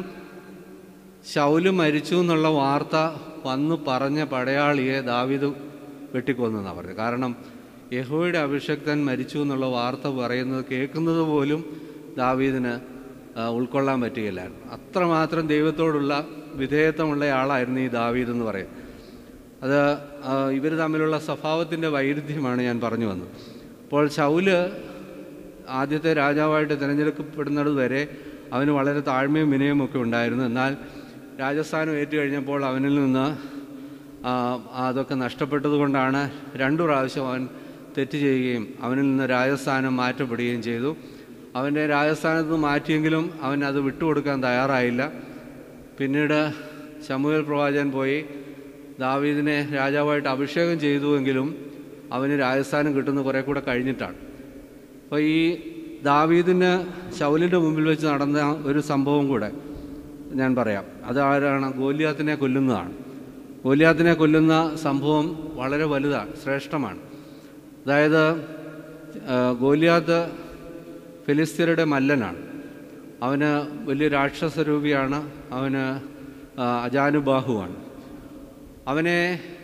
ശൗല് മരിച്ചു എന്നുള്ള വാർത്ത വന്ന് പറഞ്ഞ പടയാളിയെ ദാവീദ് വെട്ടിക്കൊന്നെന്നാണ് പറഞ്ഞത് കാരണം യഹോയുടെ അഭിഷക്തൻ മരിച്ചു എന്നുള്ള വാർത്ത പറയുന്നത് കേൾക്കുന്നത് പോലും ദാവീദിന് ആ, ഉൾക്കൊള്ളാൻ പറ്റുകയില്ലായിരുന്നു അത്രമാത്രം ദൈവത്തോടുള്ള വിധേയത്വമുള്ള ആളായിരുന്നു ഈ ദാവീദ് എന്ന് പറയും അത് ഇവർ തമ്മിലുള്ള സ്വഭാവത്തിൻ്റെ വൈരുദ്ധ്യമാണ് ഞാൻ പറഞ്ഞു വന്നത് അപ്പോൾ ശൗല് ആദ്യത്തെ രാജാവായിട്ട് തിരഞ്ഞെടുക്കപ്പെടുന്നത് വരെ അവന് വളരെ താഴ്മയും വിനയവും ഒക്കെ ഉണ്ടായിരുന്നു എന്നാൽ രാജസ്ഥാനം ഏറ്റു കഴിഞ്ഞപ്പോൾ അവനിൽ നിന്ന് ആ, അതൊക്കെ നഷ്ടപ്പെട്ടതുകൊണ്ടാണ് രണ്ടു പ്രാവശ്യം അവൻ തെറ്റ് ചെയ്യുകയും അവനിൽ നിന്ന് രാജസ്ഥാനം മാറ്റപ്പെടുകയും ചെയ്തു അവൻ്റെ രാജസ്ഥാനത്ത് നിന്ന് മാറ്റിയെങ്കിലും അവൻ അത് വിട്ടുകൊടുക്കാൻ തയ്യാറായില്ല പിന്നീട് ശമുവേൽ പ്രവാചകൻ പോയി ദാവീദിനെ രാജാവായിട്ട് അഭിഷേകം ചെയ്തുവെങ്കിലും അവന് രാജസ്ഥാനം കിട്ടുന്ന കുറേ കൂടെ കഴിഞ്ഞിട്ടാണ് അപ്പോൾ ഈ ദാവീദിന് ശൗലിൻ്റെ മുമ്പിൽ വെച്ച് നടന്ന ഒരു സംഭവം കൂടെ ഞാൻ പറയാം അത് ആരാണ് ഗോലിയാത്തിനെ കൊല്ലുന്നതാണ് ഗോലിയാത്തിനെ കൊല്ലുന്ന സംഭവം വളരെ വലുതാണ് ശ്രേഷ്ഠമാണ് അതായത് ആ, ഗോലിയാത്ത് ഫിലിസ്തീനയുടെ മല്ലനാണ് അവന് വലിയ രാക്ഷസരൂപിയാണ് അവന് ആ, അജാനുബാഹുവാണ് അവനെ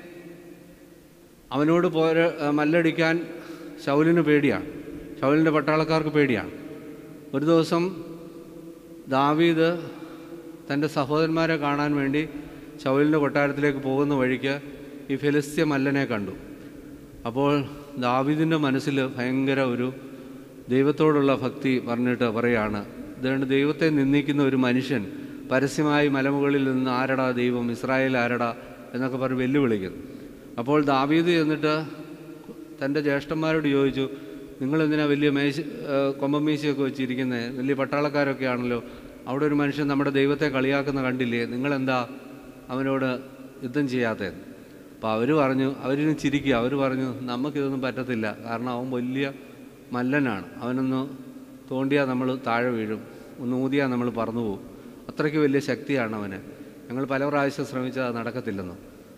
അവനോട് പോര മല്ലടിക്കാൻ ശൗലിന് പേടിയാണ് ശൗലിൻ്റെ പട്ടാളക്കാർക്ക് പേടിയാണ് ഒരു ദിവസം ദാവീദ് തൻ്റെ സഹോദരന്മാരെ കാണാൻ വേണ്ടി ശൗലിൻ്റെ കൊട്ടാരത്തിലേക്ക് പോകുന്ന വഴിക്ക് ഈ ഫിലിസ്ത്യ മല്ലനെ കണ്ടു അപ്പോൾ ദാവീദിൻ്റെ മനസ്സിൽ ഭയങ്കര ഒരു ദൈവത്തോടുള്ള ഭക്തി പറഞ്ഞിട്ട് പറയാണ് ഇതുകൊണ്ട് ദൈവത്തെ നിന്ദിക്കുന്ന ഒരു മനുഷ്യൻ പരസ്യമായി മലമുകളിൽ നിന്ന് ആരടാ ദൈവം ഇസ്രായേൽ ആരടാ എന്നൊക്കെ പറഞ്ഞ് വെല്ലുവിളിക്കുന്നു അപ്പോൾ ദാവീദ് ചെന്നിട്ട് തൻ്റെ ജ്യേഷ്ഠന്മാരോട് ചോദിച്ചു നിങ്ങൾ എന്തിനാ വലിയ മേശ കൊമ്പം മീശയൊക്കെ വെച്ചിരിക്കുന്നത് വലിയ പട്ടാളക്കാരൊക്കെ ആണല്ലോ അവിടെ ഒരു മനുഷ്യൻ നമ്മുടെ ദൈവത്തെ കളിയാക്കുന്ന കണ്ടില്ലേ നിങ്ങളെന്താ അവനോട് യുദ്ധം ചെയ്യാത്തത് അപ്പോൾ അവർ പറഞ്ഞു അവരിന് ചിരിക്കുക അവർ പറഞ്ഞു നമുക്കിതൊന്നും പറ്റത്തില്ല കാരണം അവൻ വലിയ മല്ലനാണ് അവനൊന്ന് തോണ്ടിയാൽ നമ്മൾ താഴെ വീഴും ഒന്ന് ഊതിയാൽ നമ്മൾ പറന്നു പോകും അത്രയ്ക്ക് വലിയ ശക്തിയാണ് അവന് ഞങ്ങൾ പല പ്രാവശ്യം ശ്രമിച്ചാൽ അത് നടക്കത്തില്ലെന്ന്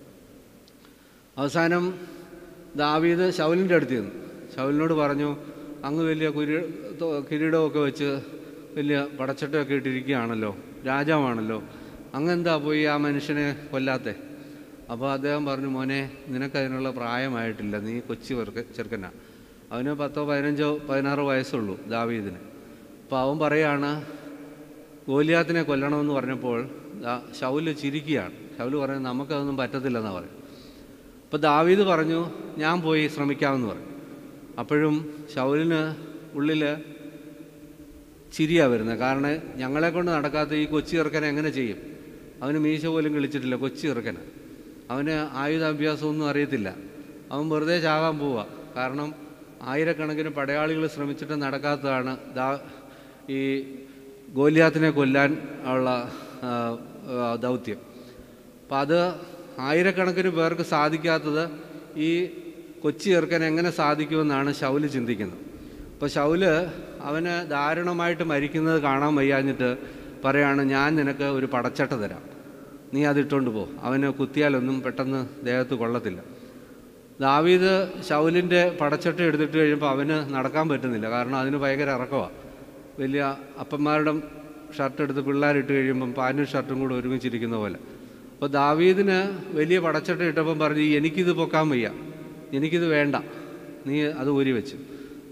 അവസാനം ദാവീദ് ശൗലിൻ്റെ അടുത്ത് ചെന്നു ശൗലിനോട് പറഞ്ഞു അങ്ങ് വലിയ കുരി തോ- കിരീടമൊക്കെ വെച്ച് വലിയ പടച്ചട്ടയൊക്കെ ഇട്ടിരിക്കുകയാണല്ലോ രാജാവാണല്ലോ അങ്ങെന്താ പോയി ആ മനുഷ്യനെ കൊല്ലാത്തെ അപ്പോൾ അദ്ദേഹം പറഞ്ഞു മോനെ നിനക്കതിനുള്ള പ്രായമായിട്ടില്ല നീ കൊച്ചു ചെറുക്ക ചെറുക്കനാ അവന് പത്തോ പതിനഞ്ചോ പതിനാറോ വയസ്സുള്ളൂ ദാവീദിന് അപ്പോൾ അവൻ പറയാണ് ഗോലിയാത്തിനെ കൊല്ലണമെന്ന് പറഞ്ഞപ്പോൾ ദാ- ശൗല് ചിരിക്കുകയാണ് ശൗല് പറഞ്ഞു നമുക്കതൊന്നും പറ്റത്തില്ലെന്നാണ് പറയും അപ്പോൾ ദാവീദ് പറഞ്ഞു ഞാൻ പോയി ശ്രമിക്കാമെന്ന് പറഞ്ഞു അപ്പോഴും ശൗലിന് ഉള്ളിൽ ചിരിയാണ് വരുന്നത് കാരണം ഞങ്ങളെ കൊണ്ട് നടക്കാത്ത ഈ കൊച്ചു ചെറുക്കനെ എങ്ങനെ ചെയ്യും അവന് മീശ പോലും കിളിച്ചിട്ടില്ല കൊച്ചു ചെറുക്കന് അവന് ആയുധാഭ്യാസമൊന്നും അറിയത്തില്ല അവൻ വെറുതെ ചാകാൻ പോവുക കാരണം ആയിരക്കണക്കിന് പടയാളികൾ ശ്രമിച്ചിട്ട് നടക്കാത്തതാണ് ദാ ഈ ഗോലിയാത്തിനെ കൊല്ലാൻ ഉള്ള ആ, ആ, ദൗത്യം അപ്പം അത് ആയിരക്കണക്കിന് പേർക്ക് സാധിക്കാത്തത് ഈ കൊച്ചി ചെറുക്കൻ എങ്ങനെ സാധിക്കുമെന്നാണ് ശൗല് ചിന്തിക്കുന്നത് അപ്പോൾ ശൗല് അവന് ദാരുണമായിട്ട് മരിക്കുന്നത് കാണാൻ വയ്യാഞ്ഞിട്ട് പറയാണ് ഞാൻ നിനക്ക് ഒരു പടച്ചട്ട തരാം നീ അതിട്ടുകൊണ്ട് പോ അവന് കുത്തിയാലൊന്നും പെട്ടെന്ന് ദേഹത്ത് കൊള്ളത്തില്ല ദാവീദ് ശൗലിൻ്റെ പടച്ചട്ട എടുത്തിട്ട് കഴിയുമ്പോൾ അവന് നടക്കാൻ പറ്റുന്നില്ല കാരണം അതിന് ഭയങ്കര ഇറക്കമാണ് വലിയ അപ്പന്മാരുടെ ഷർട്ട് എടുത്ത് പിള്ളേരിട്ട് കഴിയുമ്പം പാൻറ്റും ഷർട്ടും കൂടെ ഒരുമിച്ചിരിക്കുന്ന പോലെ അപ്പോൾ ദാവീദിന് വലിയ പടച്ചട്ട ഇട്ടപ്പം പറഞ്ഞു എനിക്കിത് പൊക്കാൻ വയ്യ എനിക്കിത് വേണ്ട നീ അത് ഊരി വെച്ചു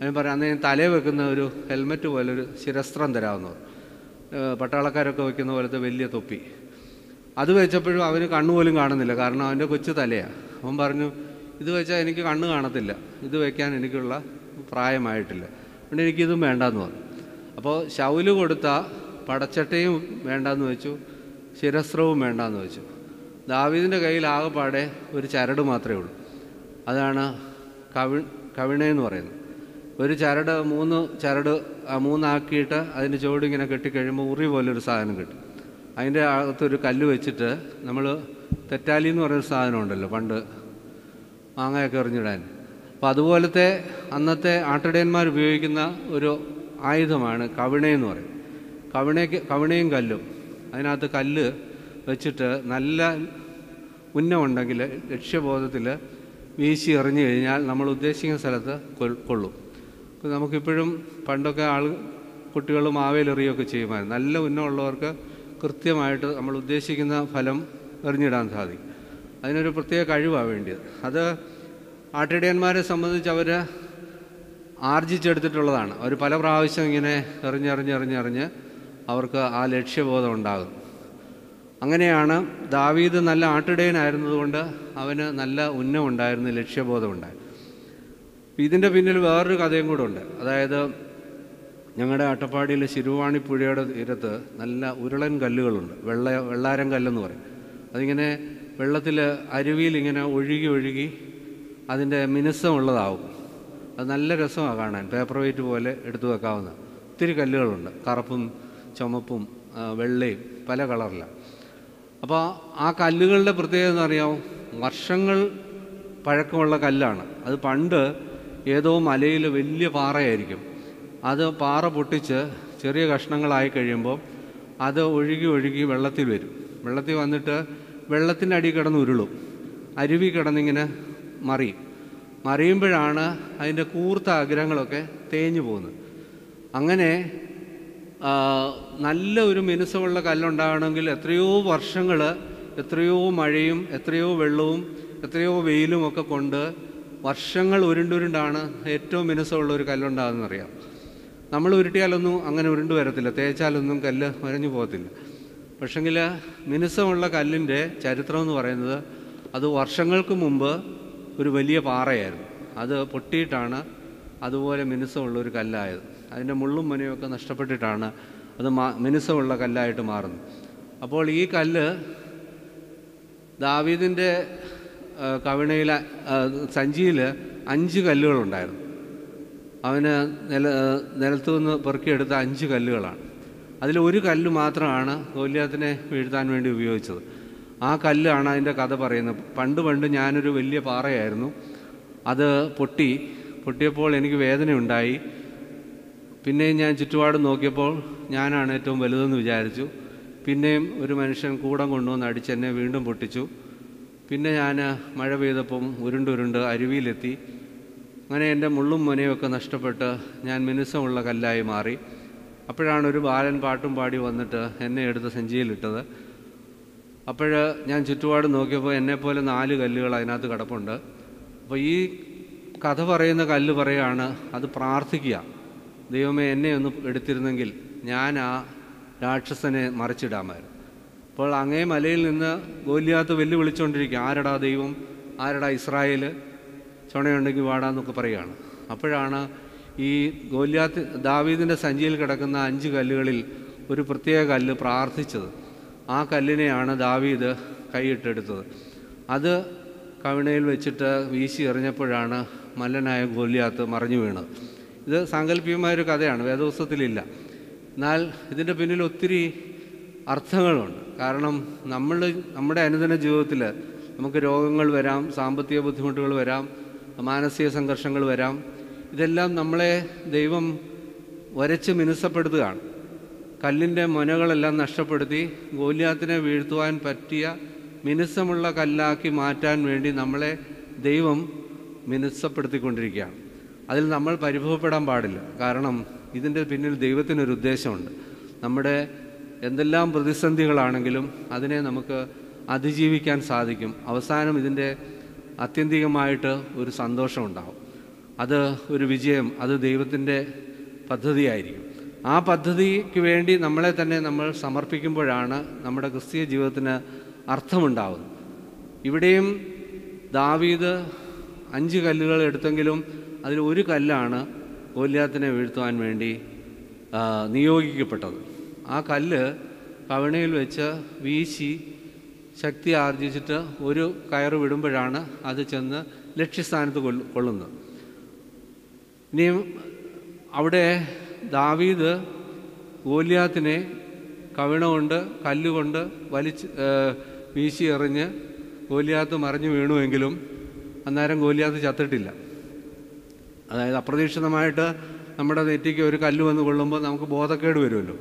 അതിന് പറയാം അന്ന് ഞാൻ തലേ വെക്കുന്ന ഒരു ഹെൽമെറ്റ് പോലെ ഒരു ശിരസ്ത്രം തരാമെന്ന് ഏഹ് പട്ടാളക്കാരൊക്കെ വെക്കുന്ന പോലത്തെ വലിയ തൊപ്പി അത് വെച്ചപ്പോഴും അവന് കണ്ണുപോലും കാണുന്നില്ല കാരണം അവൻ്റെ കൊച്ചു തലയാണ് അവൻ പറഞ്ഞു ഇത് വെച്ചാൽ എനിക്ക് കണ്ണ് കാണത്തില്ല ഇത് വെക്കാൻ എനിക്കുള്ള പ്രായമായിട്ടില്ല അതുകൊണ്ട് എനിക്കിതും വേണ്ടാന്ന് പറഞ്ഞു അപ്പോൾ ശൗല് കൊടുത്ത പടച്ചട്ടയും വേണ്ടാന്ന് വെച്ചു ശിരസ്ത്രവും വേണ്ടാന്ന് വെച്ചു ദാവീദിൻ്റെ കയ്യിൽ ആകെപ്പാടെ ഒരു ചരട് മാത്രമേ ഉള്ളൂ അതാണ് കവി കവിണയെന്ന് പറയുന്നത് ഒരു ചരട് മൂന്ന് ചരട് ആ മൂന്നാക്കിയിട്ട് അതിൻ്റെ ചുവട് ഇങ്ങനെ കെട്ടിക്കഴിയുമ്പോൾ ഉറി പോലൊരു സാധനം കിട്ടും അതിൻ്റെ അകത്തൊരു കല്ല് വെച്ചിട്ട് നമ്മൾ തെറ്റാലി എന്ന് പറയുന്ന സാധനം ഉണ്ടല്ലോ പണ്ട് മാങ്ങയൊക്കെ എറിഞ്ഞിടാൻ അപ്പോൾ അതുപോലത്തെ അന്നത്തെ ആട്ടിടയന്മാർ ഉപയോഗിക്കുന്ന ഒരു ആയുധമാണ് കവിണയെന്ന് പറയും കവിണയ്ക്ക് കവിണയും കല്ലും അതിനകത്ത് കല്ല് വെച്ചിട്ട് നല്ല ഉന്നമുണ്ടെങ്കിൽ ലക്ഷ്യബോധത്തിൽ വീശി എറിഞ്ഞു കഴിഞ്ഞാൽ നമ്മൾ ഉദ്ദേശിക്കുന്ന സ്ഥലത്ത് കൊൽ- കൊള്ളും അപ്പോൾ നമുക്കിപ്പോഴും പണ്ടൊക്കെ ആൾ കുട്ടികൾ മാവേലെറിയൊക്കെ ചെയ്യുമായിരുന്നു നല്ല ഉന്നമുള്ളവർക്ക് കൃത്യമായിട്ട് നമ്മൾ ഉദ്ദേശിക്കുന്ന ഫലം എറിഞ്ഞിടാൻ സാധിക്കും അതിനൊരു പ്രത്യേക കഴിവാണ് വേണ്ടിയത് അത് ആട്ടിടയന്മാരെ സംബന്ധിച്ച് അവർ ആർജിച്ചെടുത്തിട്ടുള്ളതാണ് അവർ പല പ്രാവശ്യം ഇങ്ങനെ എറിഞ്ഞെറിഞ്ഞെറിഞ്ഞെറിഞ്ഞ് അവർക്ക് ആ ലക്ഷ്യബോധം ഉണ്ടാകും അങ്ങനെയാണ് ദാവീദ് നല്ല ആട്ടിടയനായിരുന്നതുകൊണ്ട് അവന് നല്ല ഉന്നം ഉണ്ടായിരുന്നു ലക്ഷ്യബോധം ഉണ്ടായി ഇതിൻ്റെ പിന്നിൽ വേറൊരു കഥയും കൂടെ ഉണ്ട് അതായത് ഞങ്ങളുടെ അട്ടപ്പാടിയിലെ ശിരുവാണി പുഴയുടെ തീരത്ത് നല്ല ഉരുളൻ കല്ലുകളുണ്ട് വെള്ള വെള്ളാരം കല്ലെന്ന് പറയും അതിങ്ങനെ വെള്ളത്തിൽ അരുവിയിൽ ഇങ്ങനെ ഒഴുകി ഒഴുകി അതിൻ്റെ മിനുസമുള്ളതാവും അത് നല്ല രസമാണ് കാണാൻ പേപ്പർ വെയിറ്റ് പോലെ എടുത്തു വെക്കാവുന്ന ഒത്തിരി കല്ലുകളുണ്ട് കറുപ്പും ചുമപ്പും ആ, വെള്ളയും പല കളറിലാണ് അപ്പോൾ ആ കല്ലുകളുടെ പ്രത്യേകത എന്ന് അറിയാമോ വർഷങ്ങൾ പഴക്കമുള്ള കല്ലാണ് അത് പണ്ട് ഏതോ മലയിൽ വലിയ പാറയായിരിക്കും അത് പാറ പൊട്ടിച്ച് ചെറിയ കഷ്ണങ്ങളായി കഴിയുമ്പോൾ അത് ഒഴുകി ഒഴുകി വെള്ളത്തിൽ വരും വെള്ളത്തിൽ വന്നിട്ട് വെള്ളത്തിൻ്റെ അടി കിടന്ന് ഉരുളും അരുവി കിടന്നിങ്ങനെ മറിയും മറിയുമ്പോഴാണ് അതിൻ്റെ കൂർത്ത അഗ്രഹങ്ങളൊക്കെ തേഞ്ഞു പോകുന്നത് അങ്ങനെ ആ, നല്ല ഒരു മിനുസമുള്ള കല്ലുണ്ടാകണമെങ്കിൽ എത്രയോ വർഷങ്ങൾ എത്രയോ മഴയും എത്രയോ വെള്ളവും എത്രയോ വെയിലും ഒക്കെ കൊണ്ട് വർഷങ്ങൾ ഉരുണ്ടുരുണ്ടാണ് ഏറ്റവും മിനുസമുള്ള ഒരു കല്ലുണ്ടാകുന്നറിയാം നമ്മൾ ഉരുട്ടിയാലൊന്നും അങ്ങനെ ഉരുണ്ട് വരത്തില്ല തേച്ചാലൊന്നും കല്ല് വരഞ്ഞു പോകത്തില്ല പക്ഷെങ്കിൽ മിനുസമുള്ള കല്ലിൻ്റെ ചരിത്രം എന്ന് പറയുന്നത് അത് വർഷങ്ങൾക്ക് മുമ്പ് ഒരു വലിയ പാറയായിരുന്നു അത് പൊട്ടിയിട്ടാണ് അതുപോലെ മിനുസമുള്ള ഒരു കല്ലായത് അതിൻ്റെ മുള്ളും മനയൊക്കെ നഷ്ടപ്പെട്ടിട്ടാണ് അത് മാ മിനുസമുള്ള കല്ലായിട്ട് മാറുന്നത് അപ്പോൾ ഈ കല്ല് ദാവീദിൻ്റെ കവിണയിലെ സഞ്ചിയിൽ അഞ്ച് കല്ലുകളുണ്ടായിരുന്നു അവന് നില നിലത്തു നിന്ന് പെറുക്കിയെടുത്ത അഞ്ച് കല്ലുകളാണ് അതിൽ ഒരു കല്ല് മാത്രമാണ് ഗോല്യാത്തിനെ വീഴ്ത്താൻ വേണ്ടി ഉപയോഗിച്ചത് ആ കല്ലാണ് അതിൻ്റെ കഥ പറയുന്നത് പണ്ട് പണ്ട് ഞാനൊരു വലിയ പാറയായിരുന്നു അത് പൊട്ടി പൊട്ടിയപ്പോൾ എനിക്ക് വേദനയുണ്ടായി പിന്നെയും ഞാൻ ചുറ്റുപാട് നോക്കിയപ്പോൾ ഞാനാണ് ഏറ്റവും വലുതെന്ന് വിചാരിച്ചു പിന്നെയും ഒരു മനുഷ്യൻ കൂടം കൊണ്ടുവന്ന് അടിച്ച് എന്നെ വീണ്ടും പൊട്ടിച്ചു പിന്നെ ഞാൻ മഴ പെയ്തപ്പം ഉരുണ്ടുരുണ്ട് അരുവിയിലെത്തി അങ്ങനെ എൻ്റെ മുള്ളും മുനയൊക്കെ നഷ്ടപ്പെട്ട് ഞാൻ മിനുസമുള്ള കല്ലായി മാറി അപ്പോഴാണ് ഒരു ബാലൻ പാട്ടും പാടി വന്നിട്ട് എന്നെ എടുത്ത് സഞ്ചിയിലിട്ടത് അപ്പോൾ ഞാൻ ചുറ്റുപാട് നോക്കിയപ്പോൾ എന്നെപ്പോലെ നാല് കല്ലുകൾ അതിനകത്ത് കിടപ്പുണ്ട് അപ്പോൾ ഈ കഥ പറയുന്ന കല്ല് പറയുകയാണ് അത് പ്രാർത്ഥിക്കുക ദൈവമേ എന്നെ ഒന്ന് എടുത്തിരുന്നെങ്കിൽ ഞാൻ ആ രാക്ഷസനെ മറിച്ചിടാമായിരുന്നു അപ്പോൾ അങ്ങേ മലയിൽ നിന്ന് ഗോല്യാത്ത് വെല്ലുവിളിച്ചുകൊണ്ടിരിക്കുക ആരടാ ദൈവം ആരടാ ഇസ്രായേൽ ചുണയുണ്ടെങ്കിൽ വാടാന്നൊക്കെ പറയുകയാണ് അപ്പോഴാണ് ഈ ഗോല്യാത്ത് ദാവീദിൻ്റെ സഞ്ചിയിൽ കിടക്കുന്ന അഞ്ച് കല്ലുകളിൽ ഒരു പ്രത്യേക കല്ല് പ്രാർത്ഥിച്ചത് ആ കല്ലിനെയാണ് ദാവീദ് കൈയിട്ടെടുത്തത് അത് കവിണയിൽ വെച്ചിട്ട് വീശി എറിഞ്ഞപ്പോഴാണ് മല്ലനായ ഗോല്യാത്ത് മറിഞ്ഞു വീണത് ഇത് സാങ്കല്പികമായ ഒരു കഥയാണ് വേദപുസ്തകത്തിലില്ല എന്നാൽ ഇതിൻ്റെ പിന്നിൽ ഒത്തിരി അർത്ഥങ്ങളുണ്ട് കാരണം നമ്മൾ നമ്മുടെ അനുദിന ജീവിതത്തിൽ നമുക്ക് രോഗങ്ങൾ വരാം സാമ്പത്തിക ബുദ്ധിമുട്ടുകൾ വരാം മാനസിക സംഘർഷങ്ങൾ വരാം ഇതെല്ലാം നമ്മളെ ദൈവം വരച്ച് മിനുസപ്പെടുത്തുകയാണ് കല്ലിൻ്റെ മുനകളെല്ലാം നഷ്ടപ്പെടുത്തി ഗോല്യാത്തിനെ വീഴ്ത്തുവാൻ പറ്റിയ മിനുസമുള്ള കല്ലാക്കി മാറ്റാൻ വേണ്ടി നമ്മളെ ദൈവം മിനുസപ്പെടുത്തിക്കൊണ്ടിരിക്കുകയാണ് അതിൽ നമ്മൾ പരിഭവപ്പെടാൻ പാടില്ല കാരണം ഇതിൻ്റെ പിന്നിൽ ദൈവത്തിനൊരു ഉദ്ദേശമുണ്ട് നമ്മുടെ എന്തെല്ലാം പ്രതിസന്ധികളാണെങ്കിലും അതിനെ നമുക്ക് അതിജീവിക്കാൻ സാധിക്കും അവസാനം ഇതിൻ്റെ ആത്യന്തികമായിട്ട് ഒരു സന്തോഷമുണ്ടാവും അത് ഒരു വിജയം അത് ദൈവത്തിൻ്റെ പദ്ധതിയായിരിക്കും ആ പദ്ധതിക്ക് വേണ്ടി നമ്മളെ തന്നെ നമ്മൾ സമർപ്പിക്കുമ്പോഴാണ് നമ്മുടെ ക്രിസ്തീയ ജീവിതത്തിന് അർത്ഥമുണ്ടാവുന്നത് ഇവിടെയും ദാവീദ് അഞ്ച് കല്ലുകൾ എടുത്തെങ്കിലും അതിൽ ഒരു കല്ലാണ് ഗോല്യാത്തിനെ വീഴ്ത്തുവാൻ വേണ്ടി ആ, നിയോഗിക്കപ്പെട്ടത് ആ കല്ല് കവണയിൽ വെച്ച് വീശി ശക്തി ആർജിച്ചിട്ട് ഒരു കയറ് വിടുമ്പോഴാണ് അത് ചെന്ന് ലക്ഷ്യസ്ഥാനത്ത് കൊല്ലു കൊള്ളുന്നത് ഇനിയും അവിടെ ദാവീദ് ഗോല്യാത്തിനെ കവിണ കൊണ്ട് കല്ലുകൊണ്ട് വലിച്ച് ഏ, വീശി എറിഞ്ഞ് ഗോല്യാത്ത് മറിഞ്ഞു വീണുവെങ്കിലും അന്നേരം ഗോല്യാത്ത് ചത്തിട്ടില്ല അതായത് അപ്രതീക്ഷിതമായിട്ട് നമ്മുടെ നെറ്റിക്ക് ഒരു കല്ല് വന്ന് കൊള്ളുമ്പോൾ നമുക്ക് ബോധക്കേട് വരുമല്ലോ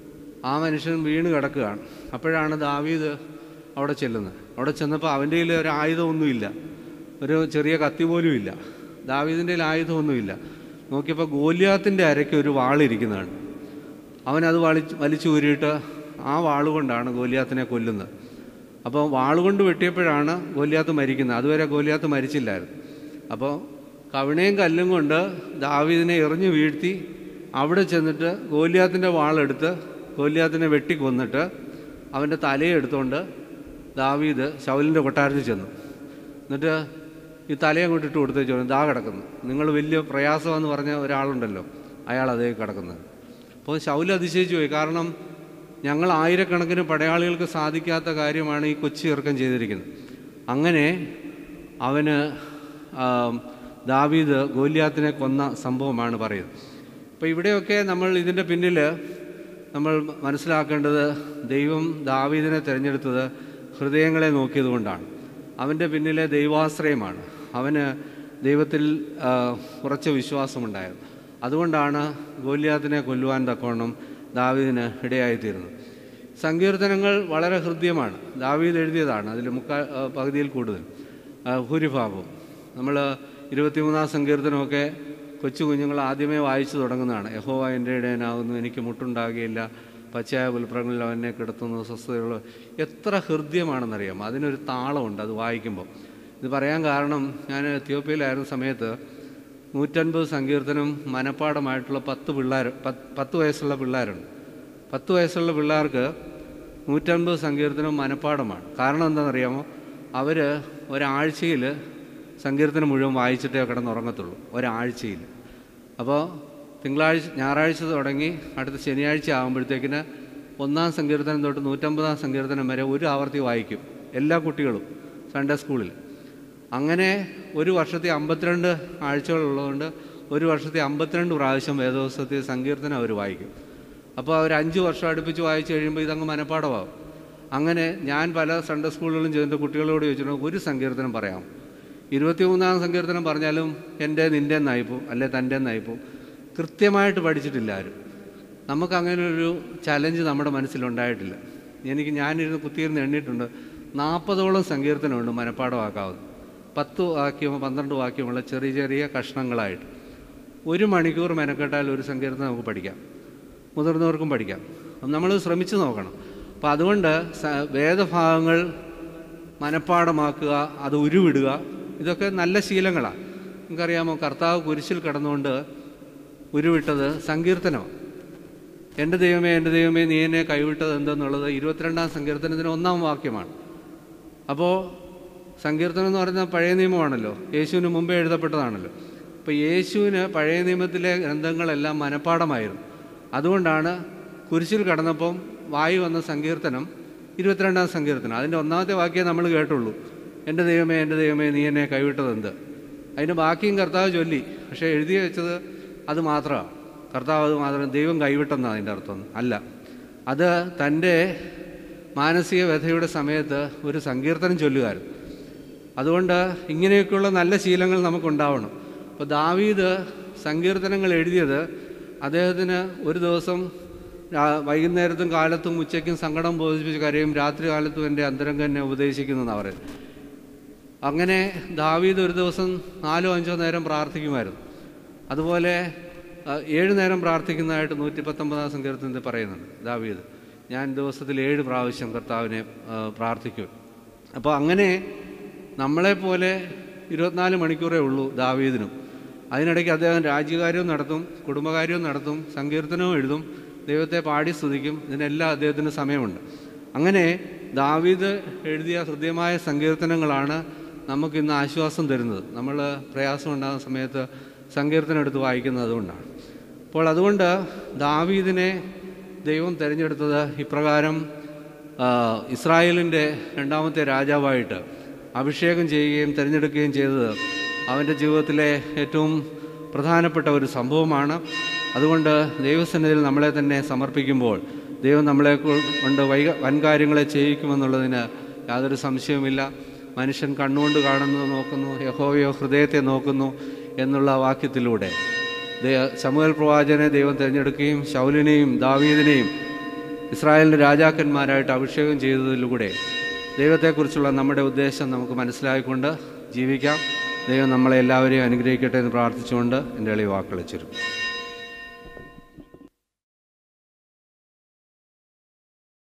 ആ മനുഷ്യൻ വീണ് കിടക്കുകയാണ് അപ്പോഴാണ് ദാവീദ് അവിടെ ചെല്ലുന്നത് അവിടെ ചെന്നപ്പോൾ അവൻ്റെ കയ്യിൽ ഒരു ആയുധമൊന്നുമില്ല ഒരു ചെറിയ കത്തി പോലും ഇല്ല ദാവീദിൻ്റെ കയ്യിൽ ആയുധമൊന്നുമില്ല നോക്കിയപ്പോൾ ഗോല്യാത്തിൻ്റെ അരയ്ക്ക് ഒരു വാളിരിക്കുന്നതാണ് അവനത് വലിച്ച് വലിച്ചു ഊരിയിട്ട് ആ വാളുകൊണ്ടാണ് ഗോല്യാത്തിനെ കൊല്ലുന്നത് അപ്പോൾ വാളുകൊണ്ട് വെട്ടിയപ്പോഴാണ് ഗോല്യാത്ത് മരിക്കുന്നത് അതുവരെ ഗോല്യാത്ത് മരിച്ചില്ലായിരുന്നു അപ്പോൾ കവിണയും കല്ലും കൊണ്ട് ദാവീദിനെ എറിഞ്ഞു വീഴ്ത്തി അവിടെ ചെന്നിട്ട് ഗോല്യാത്തിൻ്റെ വാളെടുത്ത് ഗോല്യാത്തിനെ വെട്ടിക്കൊന്നിട്ട് അവൻ്റെ തലയെടുത്തുകൊണ്ട് ദാവീദ് ശൗലിൻ്റെ കൊട്ടാരത്തിൽ ചെന്നു എന്നിട്ട് ഈ തലയും കൊണ്ടിട്ട് കൊടുത്ത് ചോദിച്ചു ദാ കിടക്കുന്നു നിങ്ങൾ വലിയ പ്രയാസമെന്ന് പറഞ്ഞ ഒരാളുണ്ടല്ലോ അയാൾ അതേ കിടക്കുന്നത് അപ്പോൾ ശൗല് അതിശയിച്ചു പോയി കാരണം ഞങ്ങൾ ആയിരക്കണക്കിന് പടയാളികൾക്ക് സാധിക്കാത്ത കാര്യമാണ് ഈ കൊച്ചു ചെറുക്കൻ ചെയ്തിരിക്കുന്നത് അങ്ങനെ അവന് ആം, ദാവീദ് ഗോല്യാത്തിനെ കൊന്ന സംഭവമാണ് പറയുന്നത് അപ്പോൾ ഇവിടെയൊക്കെ നമ്മൾ ഇതിൻ്റെ പിന്നിൽ നമ്മൾ മനസ്സിലാക്കേണ്ടത് ദൈവം ദാവീദിനെ തിരഞ്ഞെടുത്തത് ഹൃദയങ്ങളെ നോക്കിയത് കൊണ്ടാണ് അവൻ്റെ പിന്നിലെ ദൈവാശ്രയമാണ് അവന് ദൈവത്തിൽ ആ, ഉറച്ച വിശ്വാസമുണ്ടായിരുന്നു അതുകൊണ്ടാണ് ഗോല്യാത്തിനെ കൊല്ലുവാൻ തക്കവണ്ണം ദാവീദിന് ഇടയായിത്തീരുന്നത് സങ്കീർത്തനങ്ങൾ വളരെ ഹൃദ്യമാണ് ദാവീദ് എഴുതിയതാണ് അതിൽ മുക്കാൽ ആ, പകുതിയിൽ കൂടുതൽ ആ, ഭൂരിഭാഗവും നമ്മൾ ഇരുപത്തിമൂന്നാം സങ്കീർത്തനമൊക്കെ കൊച്ചു കുഞ്ഞുങ്ങൾ ആദ്യമേ വായിച്ചു തുടങ്ങുന്നതാണ് യഹോവ എൻ്റെ ഇടയനാകുന്നു എനിക്ക് മുട്ടുണ്ടാകുകയില്ല പച്ചയായ പുൽപ്പുറങ്ങളിൽ അവനെ കിടത്തുന്നു സ്വസ്ഥതയുള്ള എത്ര ഹൃദ്യമാണെന്നറിയാം അതിനൊരു താളമുണ്ട് അത് വായിക്കുമ്പോൾ ഇത് പറയാൻ കാരണം ഞാൻ എത്യോപ്യയിലായിരുന്ന സമയത്ത് നൂറ്റൻപത് സങ്കീർത്തനം മനപ്പാടമായിട്ടുള്ള പത്ത് പിള്ളേർ പത്ത് പത്ത് വയസ്സുള്ള പിള്ളേരുണ്ട് പത്ത് വയസ്സുള്ള പിള്ളേർക്ക് നൂറ്റൻപത് സങ്കീർത്തനം മനപ്പാടമാണ് കാരണം എന്താണെന്നറിയാമോ അവർ ഒരാഴ്ചയിൽ സങ്കീർത്തനം മുഴുവൻ വായിച്ചിട്ടേ കിടന്നുറങ്ങത്തുള്ളൂ ഒരാഴ്ചയിൽ അപ്പോൾ തിങ്കളാഴ്ച ഞായറാഴ്ച തുടങ്ങി അടുത്ത ശനിയാഴ്ച ആകുമ്പോഴത്തേക്കിന് ഒന്നാം സങ്കീർത്തനം തൊട്ട് നൂറ്റമ്പതാം സങ്കീർത്തനം വരെ ഒരു ആവർത്തി വായിക്കും എല്ലാ കുട്ടികളും സൺഡേ സ്കൂളിൽ അങ്ങനെ ഒരു വർഷത്തെ അമ്പത്തിരണ്ട് ആഴ്ചകളുള്ളതുകൊണ്ട് ഒരു വർഷത്തെ അമ്പത്തിരണ്ട് പ്രാവശ്യം വേദോത്സവത്തിൽ സങ്കീർത്തനം അവർ വായിക്കും അപ്പോൾ അവർ അഞ്ച് വർഷം അടുപ്പിച്ച് വായിച്ചു കഴിയുമ്പോൾ ഇതങ്ങ് മനഃപ്പാടമാവും അങ്ങനെ ഞാൻ പല സൺഡേ സ്കൂളുകളിലും ചെന്നിട്ട് കുട്ടികളോട് ചോദിച്ചിട്ടുണ്ട് ഒരു സങ്കീർത്തനം പറയാം ഇരുപത്തിമൂന്നാം സങ്കീർത്തനം പറഞ്ഞാലും എൻ്റെ നിൻ്റെ എന്നായിപ്പോൾ അല്ലെ തൻ്റെ എന്നായിപ്പോൾ കൃത്യമായിട്ട് പഠിച്ചിട്ടില്ല ആരും നമുക്ക് അങ്ങനെ ഒരു ചലഞ്ച് നമ്മുടെ മനസ്സിലുണ്ടായിട്ടില്ല എനിക്ക് ഞാനിരുന്ന് കുത്തിയിരുന്ന് എണ്ണിയിട്ടുണ്ട് നാൽപ്പതോളം സങ്കീർത്തനമുണ്ട് മനഃപ്പാടമാക്കാവുന്നത് പത്ത് വാക്യമോ പന്ത്രണ്ട് വാക്യമുള്ള ചെറിയ ചെറിയ കഷ്ണങ്ങളായിട്ട് ഒരു മണിക്കൂർ മെനക്കെട്ടാൽ ഒരു സങ്കീർത്തനം നമുക്ക് പഠിക്കാം മുതിർന്നവർക്കും പഠിക്കാം നമ്മൾ ശ്രമിച്ചു നോക്കണം അപ്പോൾ അതുകൊണ്ട് സ- വേദഭാഗങ്ങൾ മനഃപ്പാടമാക്കുക അത് ഉരുവിടുക ഇതൊക്കെ നല്ല ശീലങ്ങളാണ് നിങ്ങൾക്കറിയാമോ കർത്താവ് കുരിശിൽ കിടന്നുകൊണ്ട് ഉരുവിട്ടത് സങ്കീർത്തനമാണ് എൻ്റെ ദൈവമേ എൻ്റെ ദൈവമേ നീ എന്നെ കൈവിട്ടത് എന്തെന്നുള്ളത് ഇരുപത്തിരണ്ടാം സങ്കീർത്തനത്തിന് ഒന്നാം വാക്യമാണ് അപ്പോൾ സങ്കീർത്തനം എന്ന് പറയുന്നത് പഴയ നിയമമാണല്ലോ യേശുവിന് മുമ്പേ എഴുതപ്പെട്ടതാണല്ലോ അപ്പോൾ യേശുവിന് പഴയ നിയമത്തിലെ ഗ്രന്ഥങ്ങളെല്ലാം മനഃപ്പാടമായിരുന്നു അതുകൊണ്ടാണ് കുരിശിൽ കടന്നപ്പം വായു വന്ന സങ്കീർത്തനം ഇരുപത്തിരണ്ടാം സങ്കീർത്തനം അതിൻ്റെ ഒന്നാമത്തെ വാക്യം നമ്മൾ കേട്ടുള്ളൂ എൻ്റെ ദൈവമേ എൻ്റെ ദൈവമേ നീ എന്നെ കൈവിട്ടതെന്ത് അതിൻ്റെ ബാക്കിയും കർത്താവ് ചൊല്ലി പക്ഷേ എഴുതി വെച്ചത് അത് മാത്രമാണ് കർത്താവ് അത് മാത്രം ദൈവം കൈവിട്ടെന്നാണ് അതിൻ്റെ അർത്ഥം അല്ല അത് തൻ്റെ മാനസിക വ്യഥയുടെ സമയത്ത് ഒരു സങ്കീർത്തനം ചൊല്ലുകായിരുന്നു അതുകൊണ്ട് ഇങ്ങനെയൊക്കെയുള്ള നല്ല ശീലങ്ങൾ നമുക്കുണ്ടാവണം അപ്പോൾ ദാവീദ് സങ്കീർത്തനങ്ങൾ എഴുതിയത് അദ്ദേഹത്തിന് ഒരു ദിവസം രാ- വൈകുന്നേരത്തും കാലത്തും ഉച്ചയ്ക്കും സങ്കടം ബോധിപ്പിച്ച് കരയും രാത്രി കാലത്തും എൻ്റെ അന്തരംഗം എന്നെ ഉപദേശിക്കുന്നതാണ് അവർ അങ്ങനെ ദാവീദ് ഒരു ദിവസം നാലോ അഞ്ചോ നേരം പ്രാർത്ഥിക്കുമായിരുന്നു അതുപോലെ ആ, ഏഴ് നേരം പ്രാർത്ഥിക്കുന്നതായിട്ട് നൂറ്റി പത്തൊമ്പതാം സങ്കീർത്തനത്തിൽ പറയുന്നുണ്ട് ദാവീദ് ഞാൻ ദിവസത്തിൽ ഏഴ് പ്രാവശ്യം കർത്താവിനെ ആ, പ്രാർത്ഥിക്കും അപ്പോൾ അങ്ങനെ നമ്മളെപ്പോലെ ഇരുപത്തിനാല് മണിക്കൂറേ ഉള്ളൂ ദാവീദിനും അതിനിടയ്ക്ക് അദ്ദേഹം രാജ്യകാര്യവും നടത്തും കുടുംബകാര്യവും നടത്തും സങ്കീർത്തനവും എഴുതും ദൈവത്തെ പാടി സ്തുതിക്കും ഇതിനെല്ലാം അദ്ദേഹത്തിന് സമയമുണ്ട് അങ്ങനെ ദാവീദ് എഴുതിയ ഹൃദ്യമായ സങ്കീർത്തനങ്ങളാണ് നമുക്കിന്ന് ആശ്വാസം തരുന്നത് നമ്മൾ പ്രയാസം ഉണ്ടാകുന്ന സമയത്ത് സങ്കീർത്തനം എടുത്ത് വായിക്കുന്നത് അതുകൊണ്ടാണ് അപ്പോൾ അതുകൊണ്ട് ദാവീദിനെ ദൈവം തിരഞ്ഞെടുത്തത് ഇപ്രകാരം ആ, ഇസ്രായേലിൻ്റെ രണ്ടാമത്തെ രാജാവായിട്ട് അഭിഷേകം ചെയ്യുകയും തിരഞ്ഞെടുക്കുകയും ചെയ്തത് അവൻ്റെ ജീവിതത്തിലെ ഏറ്റവും പ്രധാനപ്പെട്ട ഒരു സംഭവമാണ് അതുകൊണ്ട് ദൈവസന്നിധിയിൽ നമ്മളെ തന്നെ സമർപ്പിക്കുമ്പോൾ ദൈവം നമ്മളെ കൊ- കൊണ്ട് വൈക വൻകാര്യങ്ങളെ ചെയ്യിക്കുമെന്നുള്ളതിന് യാതൊരു സംശയവുമില്ല മനുഷ്യൻ കണ്ണുകൊണ്ട് കാണുന്നു നോക്കുന്നു യഹോവയോ ഹൃദയത്തെ നോക്കുന്നു എന്നുള്ള വാക്യത്തിലൂടെ ദൈവ- ശമൂവേൽ പ്രവാചകനെ ദൈവം തിരഞ്ഞെടുക്കുകയും ശൗലിനെയും ദാവീദിനെയും ഇസ്രായേലിൻ്റെ രാജാക്കന്മാരായിട്ട് അഭിഷേകം ചെയ്തതിലൂടെ ദൈവത്തെക്കുറിച്ചുള്ള നമ്മുടെ ഉദ്ദേശം നമുക്ക് മനസ്സിലായിക്കൊണ്ട് ജീവിക്കാം ദൈവം നമ്മളെ എല്ലാവരെയും അനുഗ്രഹിക്കട്ടെ എന്ന് പ്രാർത്ഥിച്ചുകൊണ്ട് എൻ്റെ എളിയ വാക്കുകൾ ചുരുക്കും